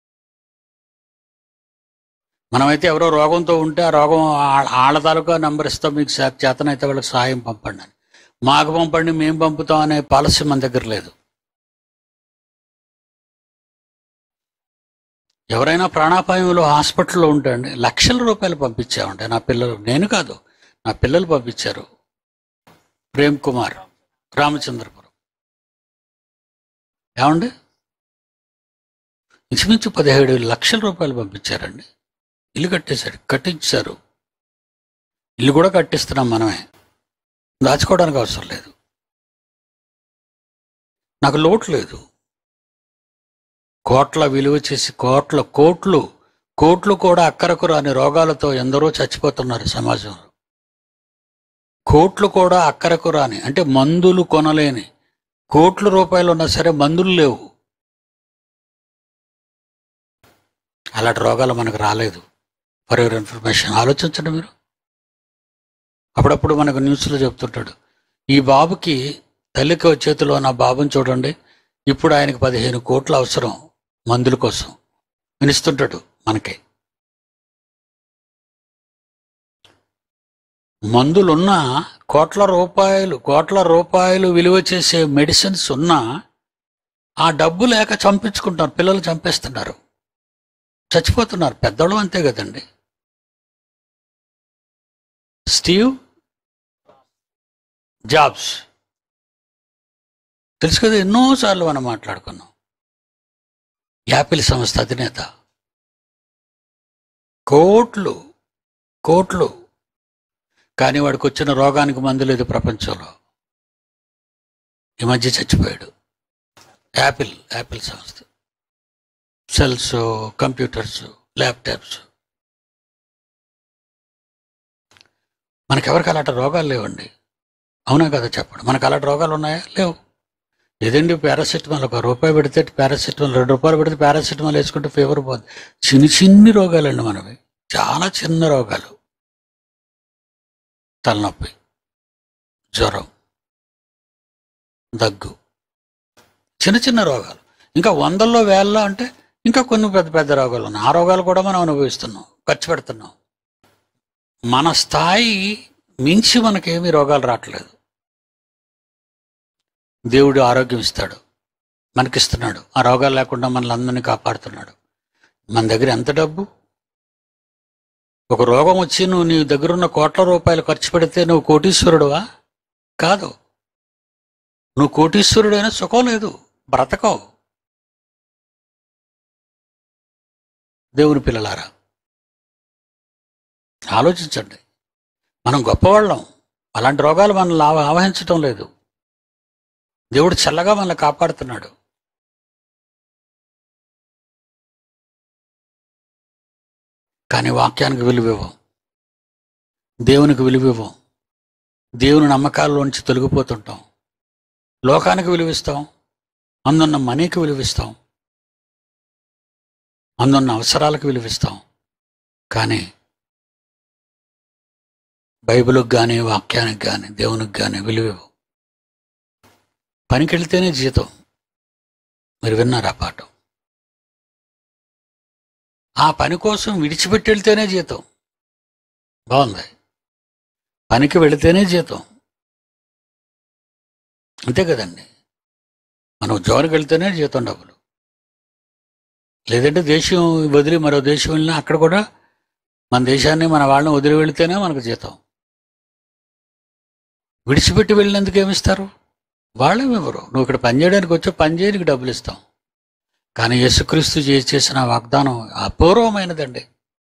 మనమైతే ఎవరో రోగంతో ఉంటే ఆ రోగం ఆ- వాళ్ళ తాలూకా నెంబర్ ఇస్తాం మీకు చే- చేతనైతే వాళ్ళకి సహాయం పంపండి అని మాకు పంపండి మేము పంపుతాం అనే పాలసీ మన దగ్గర లేదు ఎవరైనా ప్రాణాపాయంలో హాస్పిటల్లో ఉంటాండి లక్షల రూపాయలు పంపించామండి నా పిల్లలు నేను కాదు నా పిల్లలు పంపించారు ప్రేమ్ కుమార్ రామచంద్రపురం ఏమండి ఇంచుమించు పదిహేడు లక్షల రూపాయలు పంపించారండి ఇల్లు కట్టేశారు కట్టించారు ఇల్లు కూడా కట్టిస్తున్నాం మనమే దాచుకోవడానికి అవసరం లేదు నాకు లోటు లేదు కోట్ల విలువ చేసి కోట్ల కోట్లు కోట్లు కూడా అక్కరకు రాని రోగాలతో ఎందరో చచ్చిపోతున్నారు సమాజంలో కోట్లు కూడా అక్కరకు రాని అంటే మందులు కొనలేని కోట్ల రూపాయలు ఉన్నా సరే మందులు లేవు అలాంటి రోగాలు మనకు రాలేదు ఫర్ యువర్ ఇన్ఫర్మేషన్ ఆలోచించండి మీరు అప్పుడప్పుడు మనకు న్యూస్లో చెప్తుంటాడు ఈ బాబుకి తల్లికి చేతిలో నా బాబుని చూడండి ఇప్పుడు ఆయనకి పదిహేను కోట్లు అవసరం మందుల కోసం వినిస్తుంటాడు మనకి మందులున్నా కోట్ల రూపాయలు కోట్ల రూపాయలు విలువ చేసే మెడిసిన్స్ ఉన్నా ఆ డబ్బు లేక చంపించుకుంటారు పిల్లలు చంపేస్తున్నారు చచ్చిపోతున్నారు పెద్దోళ్ళు అంతే కదండి స్టీవ్ జాబ్స్ తెలుసు కదా ఎన్నోసార్లు మనం మాట్లాడుకున్నాం యాపిల్ సంస్థ అధినేత కోట్లు కోట్లు కానీ వాడికి వచ్చిన రోగానికి మందు లేదు ప్రపంచంలో ఈ మధ్య చచ్చిపోయాడు యాపిల్ యాపిల్ సంస్థ సెల్స్ కంప్యూటర్స్ ల్యాప్టాప్స్ మనకెవరికి అలాంటి రోగాలు లేవండి అవునా కదా చెప్పండి మనకు అలాంటి రోగాలు ఉన్నాయా లేవు ఏదండి పారాసెటమాల్ ఒక రూపాయి పెడితే పారాసెటమాల్ రెండు రూపాయలు పెడితే పారాసెటమాల్ వేసుకుంటే ఫీవర్ పోతుంది చిన్ని చిన్ని రోగాలండి మనవి చాలా చిన్న రోగాలు తలనొప్పి జ్వరం దగ్గు చిన్న చిన్న రోగాలు ఇంకా వందల్లో వేలలో అంటే ఇంకా కొన్ని పెద్ద పెద్ద రోగాలు ఉన్నాయి ఆ రోగాలు కూడా మనం అనుభవిస్తున్నాం ఖర్చు పెడుతున్నాం మన స్థాయి మించి మనకేమీ రోగాలు రావట్లేదు దేవుడు ఆరోగ్యం ఇస్తాడు మనకిస్తున్నాడు ఆ రోగాలు లేకుండా మనల్ని అందరినీ కాపాడుతున్నాడు మన దగ్గర ఎంత డబ్బు ఒక రోగం వచ్చి నువ్వు నీ దగ్గర ఉన్న కోట్ల రూపాయలు ఖర్చు పెడితే నువ్వు కోటీశ్వరుడువా కాదు నువ్వు కోటీశ్వరుడైనా సుఖం లేదు బ్రతకవు దేవుని పిల్లలారా ఆలోచించండి మనం గొప్పవాళ్ళం అలాంటి రోగాలు మనల్ని ఆవ- ఆవహించటం లేదు దేవుడు చల్లగా మనల్ని కాపాడుతున్నాడు కానీ వాక్యానికి విలువివ్వం దేవునికి విలువివ్వం దేవుని నమ్మకాల్లోంచి తొలగిపోతుంటాం లోకానికి విలువిస్తాం అందున్న మనీకి విలువిస్తాం అందున్న అవసరాలకు విలువిస్తాం కానీ బైబిల్కి కానీ వాక్యానికి కానీ దేవునికి కానీ విలువివ్వం పనికి వెళ్తేనే జీతం మీరు విన్నారు ఆ పాఠం ఆ పని కోసం విడిచిపెట్టి వెళ్తేనే జీతం బాగుంది పనికి వెళితేనే జీతం అంతే కదండి మనం ఉద్యోగానికి వెళ్తేనే జీతం డబ్బులు లేదంటే దేశం వదిలి మరో దేశం వెళ్ళినా అక్కడ కూడా మన దేశాన్ని మన వాళ్ళని వదిలి వెళితేనే మనకు జీతం విడిచిపెట్టి వెళ్ళినందుకు ఏమిస్తారు వాళ్ళేమి ఇవ్వరు నువ్వు ఇక్కడ పని చేయడానికి వచ్చి పని చేయడానికి డబ్బులు ఇస్తాం కానీ యేసుక్రీస్తు చే- చేసిన వాగ్దానం అపూర్వమైనదండి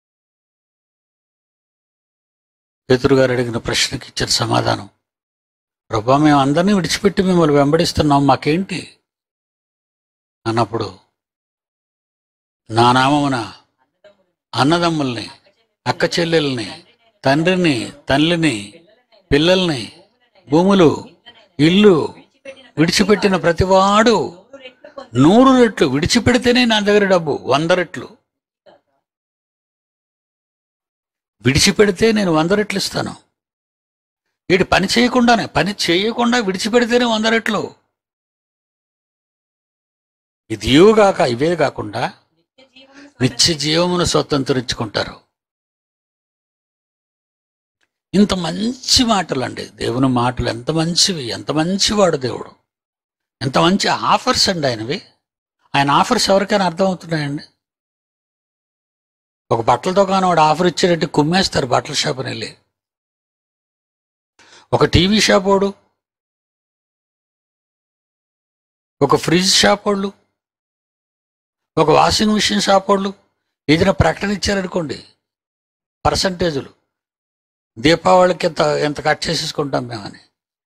పేతురు గారు అడిగిన ప్రశ్నకి ఇచ్చిన సమాధానం ప్రభా మేము అందరినీ విడిచిపెట్టి మిమ్మల్ని వెంబడిస్తున్నాం మాకేంటి అన్నప్పుడు నా నామమున అన్నదమ్ముల్ని అక్క చెల్లెల్ని తండ్రిని తల్లిని పిల్లల్ని భూములు ఇల్లు విడిచిపెట్టిన ప్రతివాడు నూరు రెట్లు విడిచిపెడితేనే నా దగ్గర డబ్బు వంద రెట్లు విడిచిపెడితే నేను వంద రెట్లు ఇస్తాను వీటి పని చేయకుండానే పని చేయకుండా విడిచిపెడితేనే వంద రెట్లు ఇది కాక ఇవే కాకుండా నిత్య జీవమును స్వతంత్రించుకుంటారు ఇంత మంచి మాటలు అండి దేవుని మాటలు ఎంత మంచివి ఎంత మంచివాడు దేవుడు ఎంత మంచి ఆఫర్స్ అండి ఆయనవి ఆయన ఆఫర్స్ ఎవరికైనా అర్థమవుతున్నాయండి ఒక బట్టల దుకాణం వాడు ఆఫర్ ఇచ్చేటట్టు కుమ్మేస్తారు బట్టల షాప్ని వెళ్ళి ఒక టీవీ షాప్ వాడు ఒక ఫ్రిడ్జ్ షాప్ వాళ్ళు ఒక వాషింగ్ మిషన్ షాప్ వాళ్ళు ఏదైనా ప్రకటన ఇచ్చారనుకోండి పర్సంటేజులు దీపావళికి ఎంత ఎంత కట్ చేసేసుకుంటాం మేమని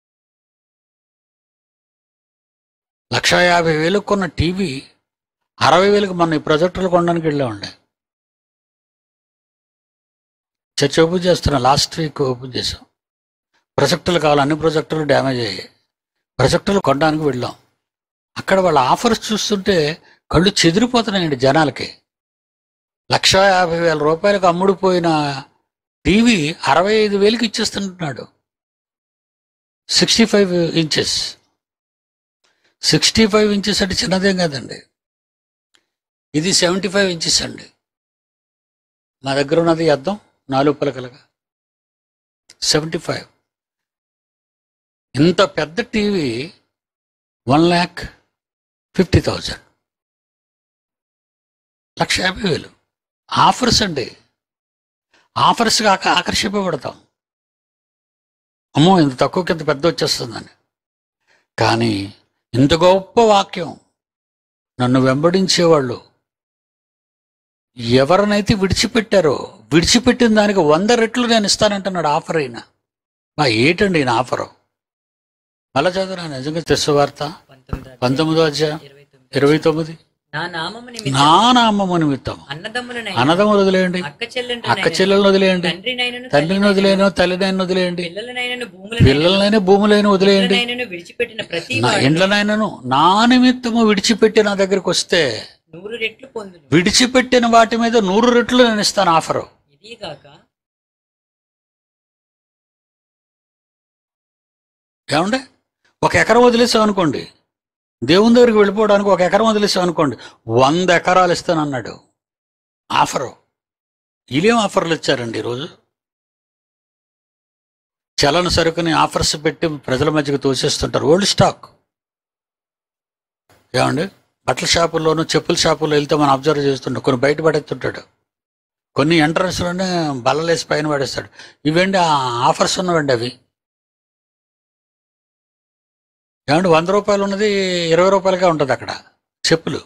లక్ష యాభై వేలకు కొన్న టీవీ అరవై వేలకు మన ఈ ప్రొజెక్టులు కొనడానికి వెళ్ళామండి చర్చ ఓపెన్ చేస్తున్నా లాస్ట్ వీక్ ఓపెన్ చేసాం ప్రొజెక్టులు కావాలి అన్ని ప్రొజెక్టులు డ్యామేజ్ అయ్యాయి ప్రొజెక్టులు కొనడానికి వెళ్ళాం అక్కడ వాళ్ళ ఆఫర్స్ చూస్తుంటే కళ్ళు చెదిరిపోతున్నాయండి జనాలకి లక్ష యాభై వేల రూపాయలకు అమ్ముడుపోయిన టీవీ అరవై ఐదు వేలకి ఇచ్చేస్తుంటున్నాడు sixty five inches sixty five inches అంటే చిన్నదేం కాదండి ఇది సెవెంటీ ఫైవ్ ఇంచెస్ అండి మా దగ్గర ఉన్నది అద్దం నాలుగు పలకలుగా సెవెంటీ ఫైవ్ ఇంత పెద్ద TV one lakh fifty thousand లక్ష యాభై వేలు ఆఫర్స్ అండి ఆఫర్స్ కాక ఆకర్షింపబడతాం అమ్మో ఇంత తక్కువకి ఇంత పెద్ద వచ్చేస్తుందని కానీ ఇంత గొప్ప వాక్యం నన్ను వెంబడించేవాళ్ళు ఎవరినైతే విడిచిపెట్టారో విడిచిపెట్టిన దానికి వంద రెట్లు నేను ఇస్తానంటున్నాడు ఆఫర్ అయినా మా ఏటండి ఈయన ఆఫరు మళ్ళా చదువురా నిజంగా తెస్సువార్త పంతొమ్మిదో పంతొమ్మిదో అధ్యాయం ఇరవై తొమ్మిది. ఇరవై తొమ్మిది నా నామము నా నిమిత్తం నామము నిమిత్తం అన్నదమ్ములనైన అన్నదమ్ములు వదిలేయండి అక్క చెల్లెండ్రనైన అక్క చెల్లెలను వదిలేయండి తండ్రినైనను తండ్రిని వదిలేను తల్లినైనా వదిలేయండి పిల్లలనైనను భూములనైనను పిల్లలనైనా భూములైనా వదిలేయండి పిల్లలనైనను విడిచిపెట్టిన ప్రతి నా వాడు ఇండ్లనైనాను నా నిమిత్తము విడిచిపెట్టి నా దగ్గరికి వస్తే నూరు రెట్లు పొందును విడిచిపెట్టిన వాటి మీద నూరు రెట్లు నేను ఇస్తాను ఆఫరు ఇది కాక ఏమండే ఒక ఎకరం వదిలేసాం అనుకోండి దేవుని దగ్గరికి వెళ్ళిపోవడానికి ఒక ఎకరం వదిలేసాం అనుకోండి వంద ఎకరాలు ఇస్తానన్నాడు ఆఫరు వీళ్ళేం ఆఫర్లు ఇచ్చారండి ఈరోజు చలన సరుకుని ఆఫర్స్ పెట్టి ప్రజల మధ్యకి తోసేస్తుంటారు ఓల్డ్ స్టాక్ ఏమండి బట్టల షాపుల్లోనూ చెప్పుల షాపుల్లో వెళ్తే మనం అబ్జర్వ్ చేస్తుంటాం కొన్ని బయట పడేస్తుంటాడు కొన్ని ఎంట్రన్స్లోనే బల్లలేసి పైన పడేస్తాడు ఇవేంటి ఆ ఆఫర్స్ ఉన్నవండి అవి ఏమంటే వంద రూపాయలు ఉన్నది ఇరవై రూపాయలుగా ఉంటుంది అక్కడ చెప్పులు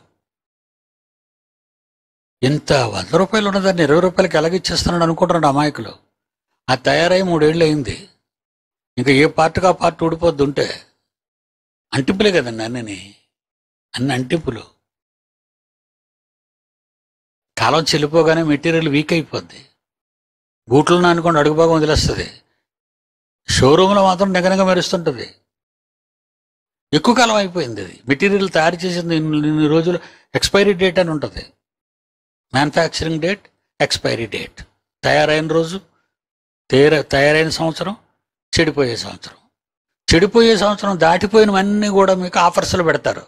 ఇంత వంద రూపాయలు ఉన్నదాన్ని ఇరవై రూపాయలకి ఎలాగిచ్చేస్తున్నాడు అనుకుంటున్నాడు అమాయకులు అది తయారై మూడేళ్ళు అయింది ఇంకా ఏ పార్ట్గా ఆ పార్ట్ ఊడిపోద్ది ఉంటే అంటింపులే కదండి అన్నీ అన్ని అంటింపులు కాలం చెల్లిపోగానే మెటీరియల్ వీక్ అయిపోద్ది బూట్లను అనుకోండి అడుగు భాగం వదిలేస్తుంది షోరూంలో మాత్రం నిగనగా మెరుస్తుంటుంది ఎక్కువ కాలం అయిపోయింది అది మెటీరియల్ తయారు చేసింది ఇన్ని ఇన్ని రోజులు ఎక్స్పైరీ డేట్ అని ఉంటుంది మ్యానుఫ్యాక్చరింగ్ డేట్ ఎక్స్పైరీ డేట్ తయారైన రోజు తేర తయారైన సంవత్సరం చెడిపోయే సంవత్సరం చెడిపోయే సంవత్సరం దాటిపోయినవన్నీ కూడా మీకు ఆఫర్స్లో పెడతారు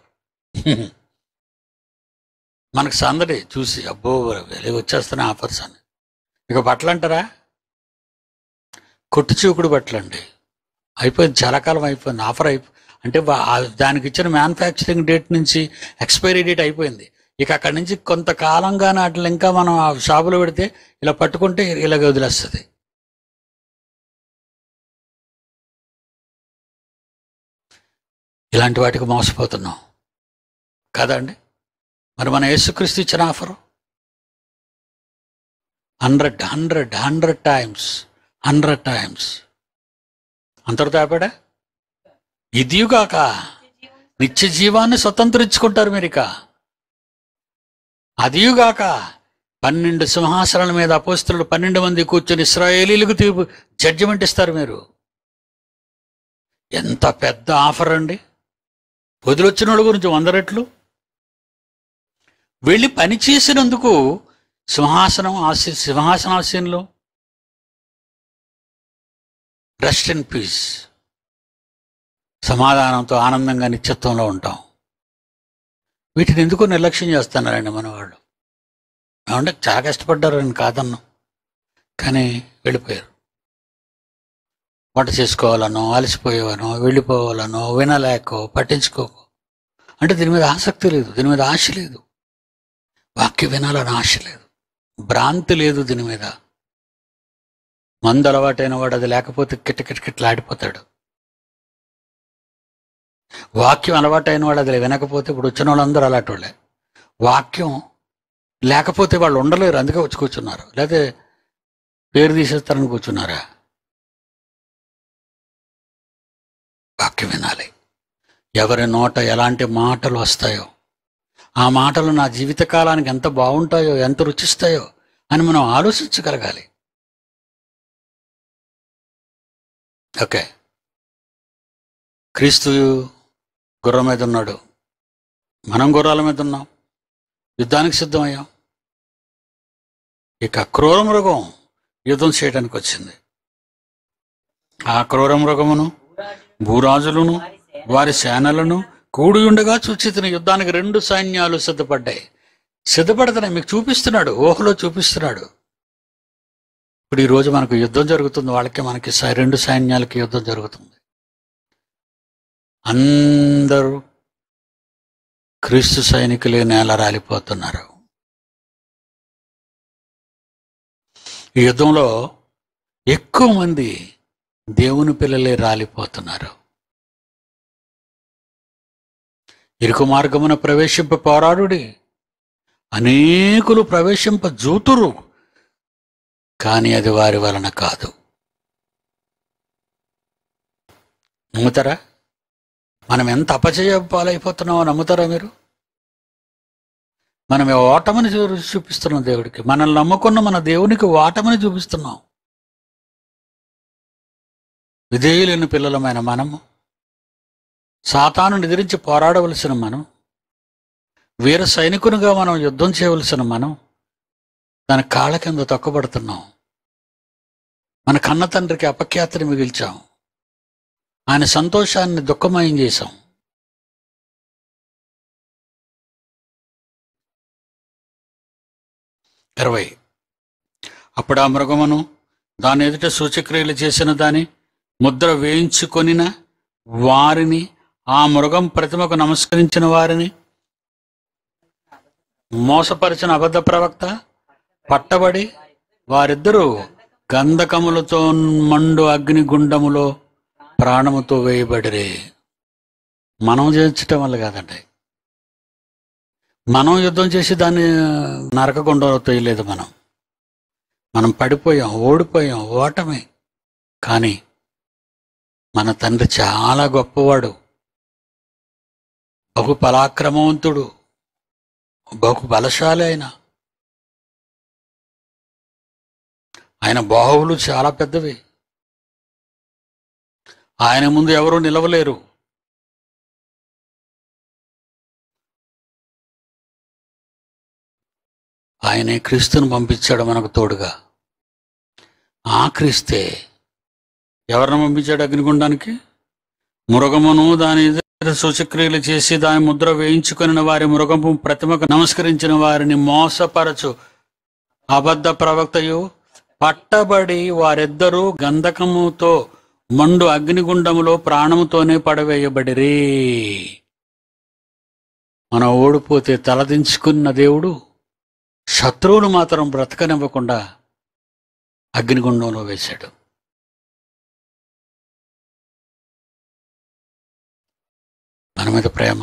మనకు సందడి చూసి అబ్బో వెలి వచ్చేస్తున్నాయి ఆఫర్స్ అని ఇక బట్టలు అంటారా కొట్టు చూకుడు బట్టలు అండి అయిపోయింది చాలా కాలం అయిపోయింది ఆఫర్ అయిపో అంటే వా- ఆ దానికి ఇచ్చిన మ్యానుఫ్యాక్చరింగ్ డేట్ నుంచి ఎక్స్పైరీ డేట్ అయిపోయింది ఇక అక్కడి నుంచి కొంతకాలంగా అట్లా ఇంకా మనం ఆ షాపులో పెడితే ఇలా పట్టుకుంటే ఇలాగ వదిలేస్తుంది ఇలాంటి వాటికి మోసపోతున్నాం కదండి మరి మన యేసుక్రీస్తు ఇచ్చిన offer hundred hundred hundred times hundred times అంతటితో ఆపాడా ఇదియుగాక నిత్య జీవాన్ని స్వతంత్రించుకుంటారు మీరు ఇక అదియుగాక పన్నెండు సింహాసనాల మీద అపోస్తులు పన్నెండు మంది కూర్చొని ఇస్రాయేలీలకు తీర్పు జడ్జిమెంట్ ఇస్తారు మీరు ఎంత పెద్ద ఆఫర్ అండి వదిలొచ్చిన వాళ్ళ గురించి వంద రెట్లు వెళ్ళి పని చేసినందుకు సింహాసనం ఆశీ సింహాసనాసీనులు రెస్ట్ ఇన్ పీస్ సమాధానంతో ఆనందంగా నిత్యత్వంలో ఉంటాం వీటిని ఎందుకు నిర్లక్ష్యం చేస్తున్నారండి మన వాళ్ళు ఏమంటే చాలా కష్టపడ్డారు అని కాదన్నాం కానీ వెళ్ళిపోయారు వంట చేసుకోవాలనో అలసిపోయేవనో వెళ్ళిపోవాలనో వినలేకో పట్టించుకోకో అంటే దీని మీద ఆసక్తి లేదు దీని మీద ఆశ లేదు వాక్యం వినాలని ఆశ లేదు భ్రాంతి లేదు దీని మీద మందు అలవాటైన వాడు అది లేకపోతే కిట కిట కిటలాడిపోతాడు వాక్యం అలవాటైన వాడు అది వినకపోతే ఇప్పుడు వచ్చిన వాళ్ళందరూ అలాంటి వాళ్ళే వాక్యం లేకపోతే వాళ్ళు ఉండలేరు అందుకే వచ్చి కూర్చున్నారు లేకపోతే పేరు తీసేస్తారని కూర్చున్నారా వాక్యం వినాలి ఎవరి నోట ఎలాంటి మాటలు వస్తాయో ఆ మాటలు నా జీవితకాలానికి ఎంత బాగుంటాయో ఎంత రుచిస్తాయో అని మనం ఆలోచించగలగాలి ఓకే క్రీస్తు గుర్రం మీద ఉన్నాడు మనం గుర్రాల మీద ఉన్నాం యుద్ధానికి సిద్ధమయ్యాం ఇక క్రూర మృగం యుద్ధం చేయడానికి వచ్చింది ఆ క్రూర మృగమును భూరాజులను వారి సేన వారి సేనలను కూడి ఉండగా చూచితిన యుద్ధానికి రెండు సైన్యాలు సిద్ధపడ్డాయి సిద్ధపడుతున్నాయి మీకు చూపిస్తున్నాడు ఊహలో చూపిస్తున్నాడు ఇప్పుడు ఈ రోజు మనకు యుద్ధం జరుగుతుంది వాళ్ళకి మనకి సై- రెండు సైన్యాలకి యుద్ధం జరుగుతుంది అందరూ క్రీస్తు సైనికులే నేల రాలిపోతున్నారు ఈ యుద్ధంలో ఎక్కువ మంది దేవుని పిల్లలే రాలిపోతున్నారు ఇరుకు మార్గమున ప్రవేశింప పోరాడుడి అనేకులు ప్రవేశింప జూతురు కానీ అది వారి వలన కాదు నమ్ముతారా మనం ఎంత అపజయ పాలైపోతున్నామో నమ్ముతారా మీరు మనం ఈ ఓటమని చూ- చూపిస్తున్నాం దేవుడికి మనల్ని నమ్ముకున్న మన దేవునికి ఓటమని చూపిస్తున్నాం విధేయులైన పిల్లలమైన మనము సాతాను ఎదిరించి పోరాడవలసిన మనం వీర సైనికునిగా మనం యుద్ధం చేయవలసిన మనం దాని కాళ్ళ కింద తొక్కబడుతున్నాం మన కన్న తండ్రికి అపఖ్యాతిని మిగిల్చాం ఆయన సంతోషాన్ని దుఃఖమయం చేశాం ఇరవై అప్పుడు ఆ మృగమును దాని ఎదుట సూచక్రియలు చేసిన దాని ముద్ర వేయించుకొనిన వారిని ఆ మృగం ప్రతిమకు నమస్కరించిన వారిని మోసపరిచిన అబద్ధ ప్రవక్త పట్టబడి వారిద్దరూ గంధకములతో మండు అగ్నిగుండములో ప్రాణముతో వేయబడిరే మనం చేర్చటం వల్ల కాదండి మనం యుద్ధం చేసి దాన్ని నరకగుండంలో తోయలేదు మనం మనం పడిపోయాం ఓడిపోయాం ఓటమే కానీ మన తండ్రి చాలా గొప్పవాడు బహు పరాక్రమవంతుడు బహు బలశాలి ఆయన ఆయన బాహువులు చాలా పెద్దవి ఆయన ముందు ఎవరూ నిలవలేరు ఆయనే క్రీస్తును పంపించాడు మనకు తోడుగా ఆ క్రీస్తే ఎవరిని పంపించాడు అగ్నిగుండానికి మృగమును దాని ఎదుట సూచక్రియలు చేసి దాని ముద్ర వేయించుకుని వారి మృగము ప్రతిమకు నమస్కరించిన వారిని మోసపరచు అబద్ధ ప్రవక్తయు పట్టబడి వారిద్దరూ గంధకముతో మండు అగ్నిగుండములో ప్రాణముతోనే పడవేయబడిరి మనం ఓడిపోతే తలదించుకున్న దేవుడు శత్రువులు మాత్రం బ్రతకనివ్వకుండా అగ్నిగుండంలో వేశాడు మన మీద ప్రేమ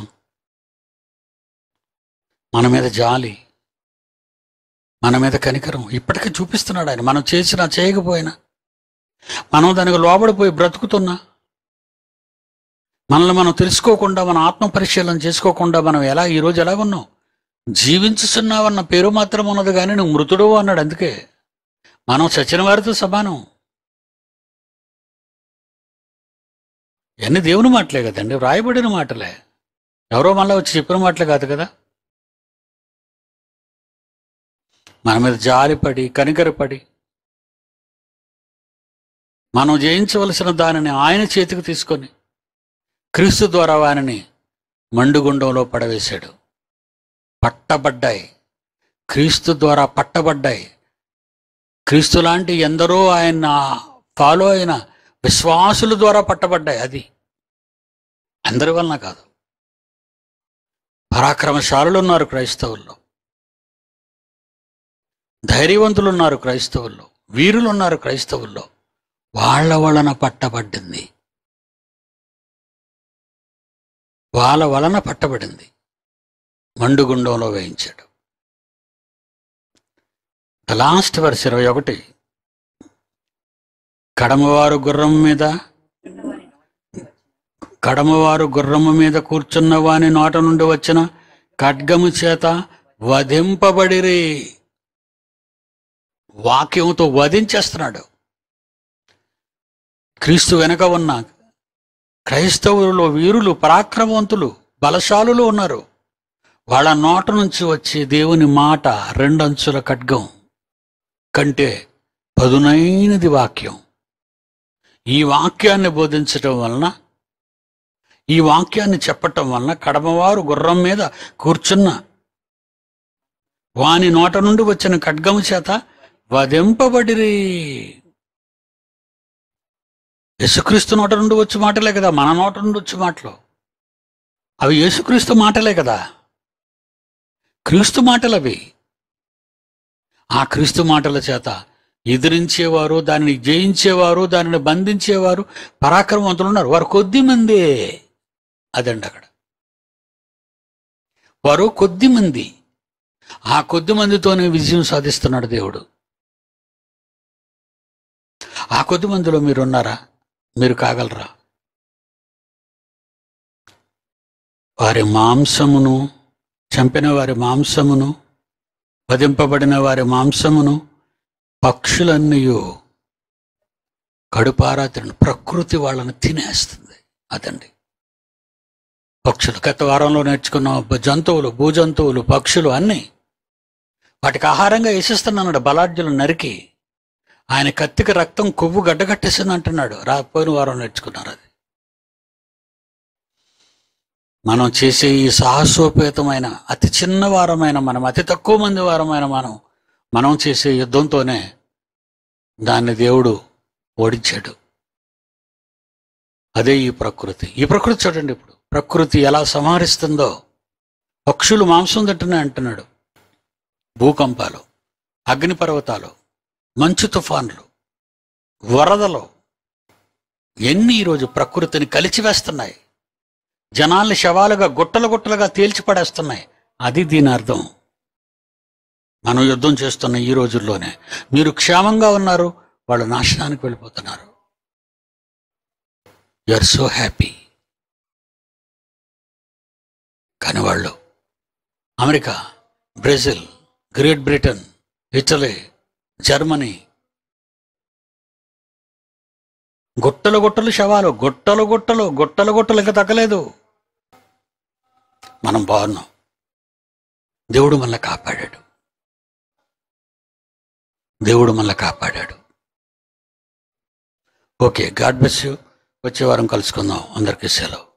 మన మీద జాలి మన మీద కనికరం ఇప్పటికీ చూపిస్తున్నాడు ఆయన మనం చేసినా చేయకపోయినా మనం దానికి లోబడిపోయి బ్రతుకుతున్నా మనల్ని మనం తెలుసుకోకుండా మన ఆత్మ పరిశీలన చేసుకోకుండా మనం ఎలా ఈరోజు ఎలాగున్నాం జీవించుతున్నావన్న పేరు మాత్రం ఉన్నది కానీ నువ్వు మృతుడు అన్నాడు అందుకే మనం చచ్చిన వారితో సమానం ఇవన్నీ దేవుని మాటలే కదండి వ్రాయబడిన మాటలే ఎవరో మళ్ళీ వచ్చి చెప్పిన మాటలే కాదు కదా మన మీద జాలిపడి కనికరపడి మనం జయించవలసిన దానిని ఆయన చేతికి తీసుకొని క్రీస్తు ద్వారా వారిని మండుగుండంలో పడవేశాడు పట్టబడ్డాయి క్రీస్తు ద్వారా పట్టబడ్డాయి క్రీస్తు లాంటి ఎందరో ఆయన ఫాలో అయిన విశ్వాసుల ద్వారా పట్టబడ్డాయి అది అందరి వలన కాదు పరాక్రమశాలులు ఉన్నారు క్రైస్తవుల్లో ధైర్యవంతులు ఉన్నారు క్రైస్తవుల్లో వీరులు ఉన్నారు క్రైస్తవుల్లో వాళ్ళ వలన పట్టబడింది వాళ్ళ వలన పట్టబడింది మండుగుండంలో వేయించాడు ద లాస్ట్ వర్స్ ఇరవై ఒకటి కడమవారు గుర్రం మీద కడమవారు గుర్రము మీద కూర్చున్న వాని నోట నుండి వచ్చిన ఖడ్గము చేత వధింపబడిరి వాక్యంతో వధించేస్తున్నాడు క్రీస్తు వెనక ఉన్న క్రైస్తవులలో వీరులు పరాక్రమవంతులు బలశాలులు ఉన్నారు వాళ్ళ నోట నుంచి వచ్చే దేవుని మాట రెండంచుల ఖడ్గం కంటే పదునైనది వాక్యం ఈ వాక్యాన్ని బోధించటం వలన ఈ వాక్యాన్ని చెప్పటం వలన కడమవారు గుర్రం మీద కూర్చున్న వాని నోట నుండి వచ్చిన ఖడ్గము చేత వధింపబడిరి యేసుక్రీస్తు నోట నుండి వచ్చే మాటలే కదా మన నోట నుండి వచ్చే మాటలు అవి యేసుక్రీస్తు మాటలే కదా క్రీస్తు మాటలు అవి ఆ క్రీస్తు మాటల చేత ఎదిరించేవారు దానిని జయించేవారు దానిని బంధించేవారు పరాక్రమవంతులు ఉన్నారు వారు కొద్ది మందే అదండి అక్కడ వారు కొద్ది మంది ఆ కొద్ది మందితోనే విజయం సాధిస్తున్నాడు దేవుడు ఆ కొద్ది మందిలో మీరున్నారా మీరు కాగలరా వారి మాంసమును చంపిన వారి మాంసమును వధింపబడిన వారి మాంసమును పక్షులన్నయు కడుపారా తిన ప్రకృతి వాళ్ళని తినేస్తుంది అదండి పక్షులు గత వారంలో నేర్చుకున్న బ- జంతువులు భూజంతువులు పక్షులు అన్నీ వాటికి ఆహారంగా వేసిస్తున్నాడు బలాఢ్యులు నరికి ఆయన కత్తికి రక్తం కొవ్వు గడ్డగట్టేసింది అంటున్నాడు రాకపోయిన వారం నేర్చుకున్నారు అది మనం చేసే ఈ సాహసోపేతమైన అతి చిన్న వారమైన మనం అతి తక్కువ మంది వారమైన మనం మనం చేసే యుద్ధంతోనే దాన్ని దేవుడు ఓడించాడు అదే ఈ ప్రకృతి ఈ ప్రకృతి చూడండి ఇప్పుడు ప్రకృతి ఎలా సంహరిస్తుందో పక్షులు మాంసం తింటున్నాయి అంటున్నాడు భూకంపాలు అగ్నిపర్వతాలు మంచు తుఫాన్లు వరదలు ఎన్ని ఈరోజు ప్రకృతిని కలిచివేస్తున్నాయి జనాల్ని శవాలుగా గుట్టలు గుట్టలుగా తేల్చిపడేస్తున్నాయి అది దీని అర్థం మనం యుద్ధం చేస్తున్న ఈ రోజుల్లోనే మీరు క్షేమంగా ఉన్నారు వాళ్ళు నాశనానికి వెళ్ళిపోతున్నారు యు ఆర్ సో హ్యాపీ కానీ వాళ్ళు America Brazil Great Britain Italy Germany గుట్టలు గుట్టలు శవాలు గుట్టలు గుట్టలు గుట్టలు గుట్టలు ఇంకా తగ్గలేదు మనం బాగున్నాం దేవుడు మనల్ని కాపాడాడు దేవుడు మనల్ని కాపాడాడు ఓకే గాడ్ బ్లెస్ యూ వచ్చే వారం కలుసుకుందాం అందరికీ సెలవు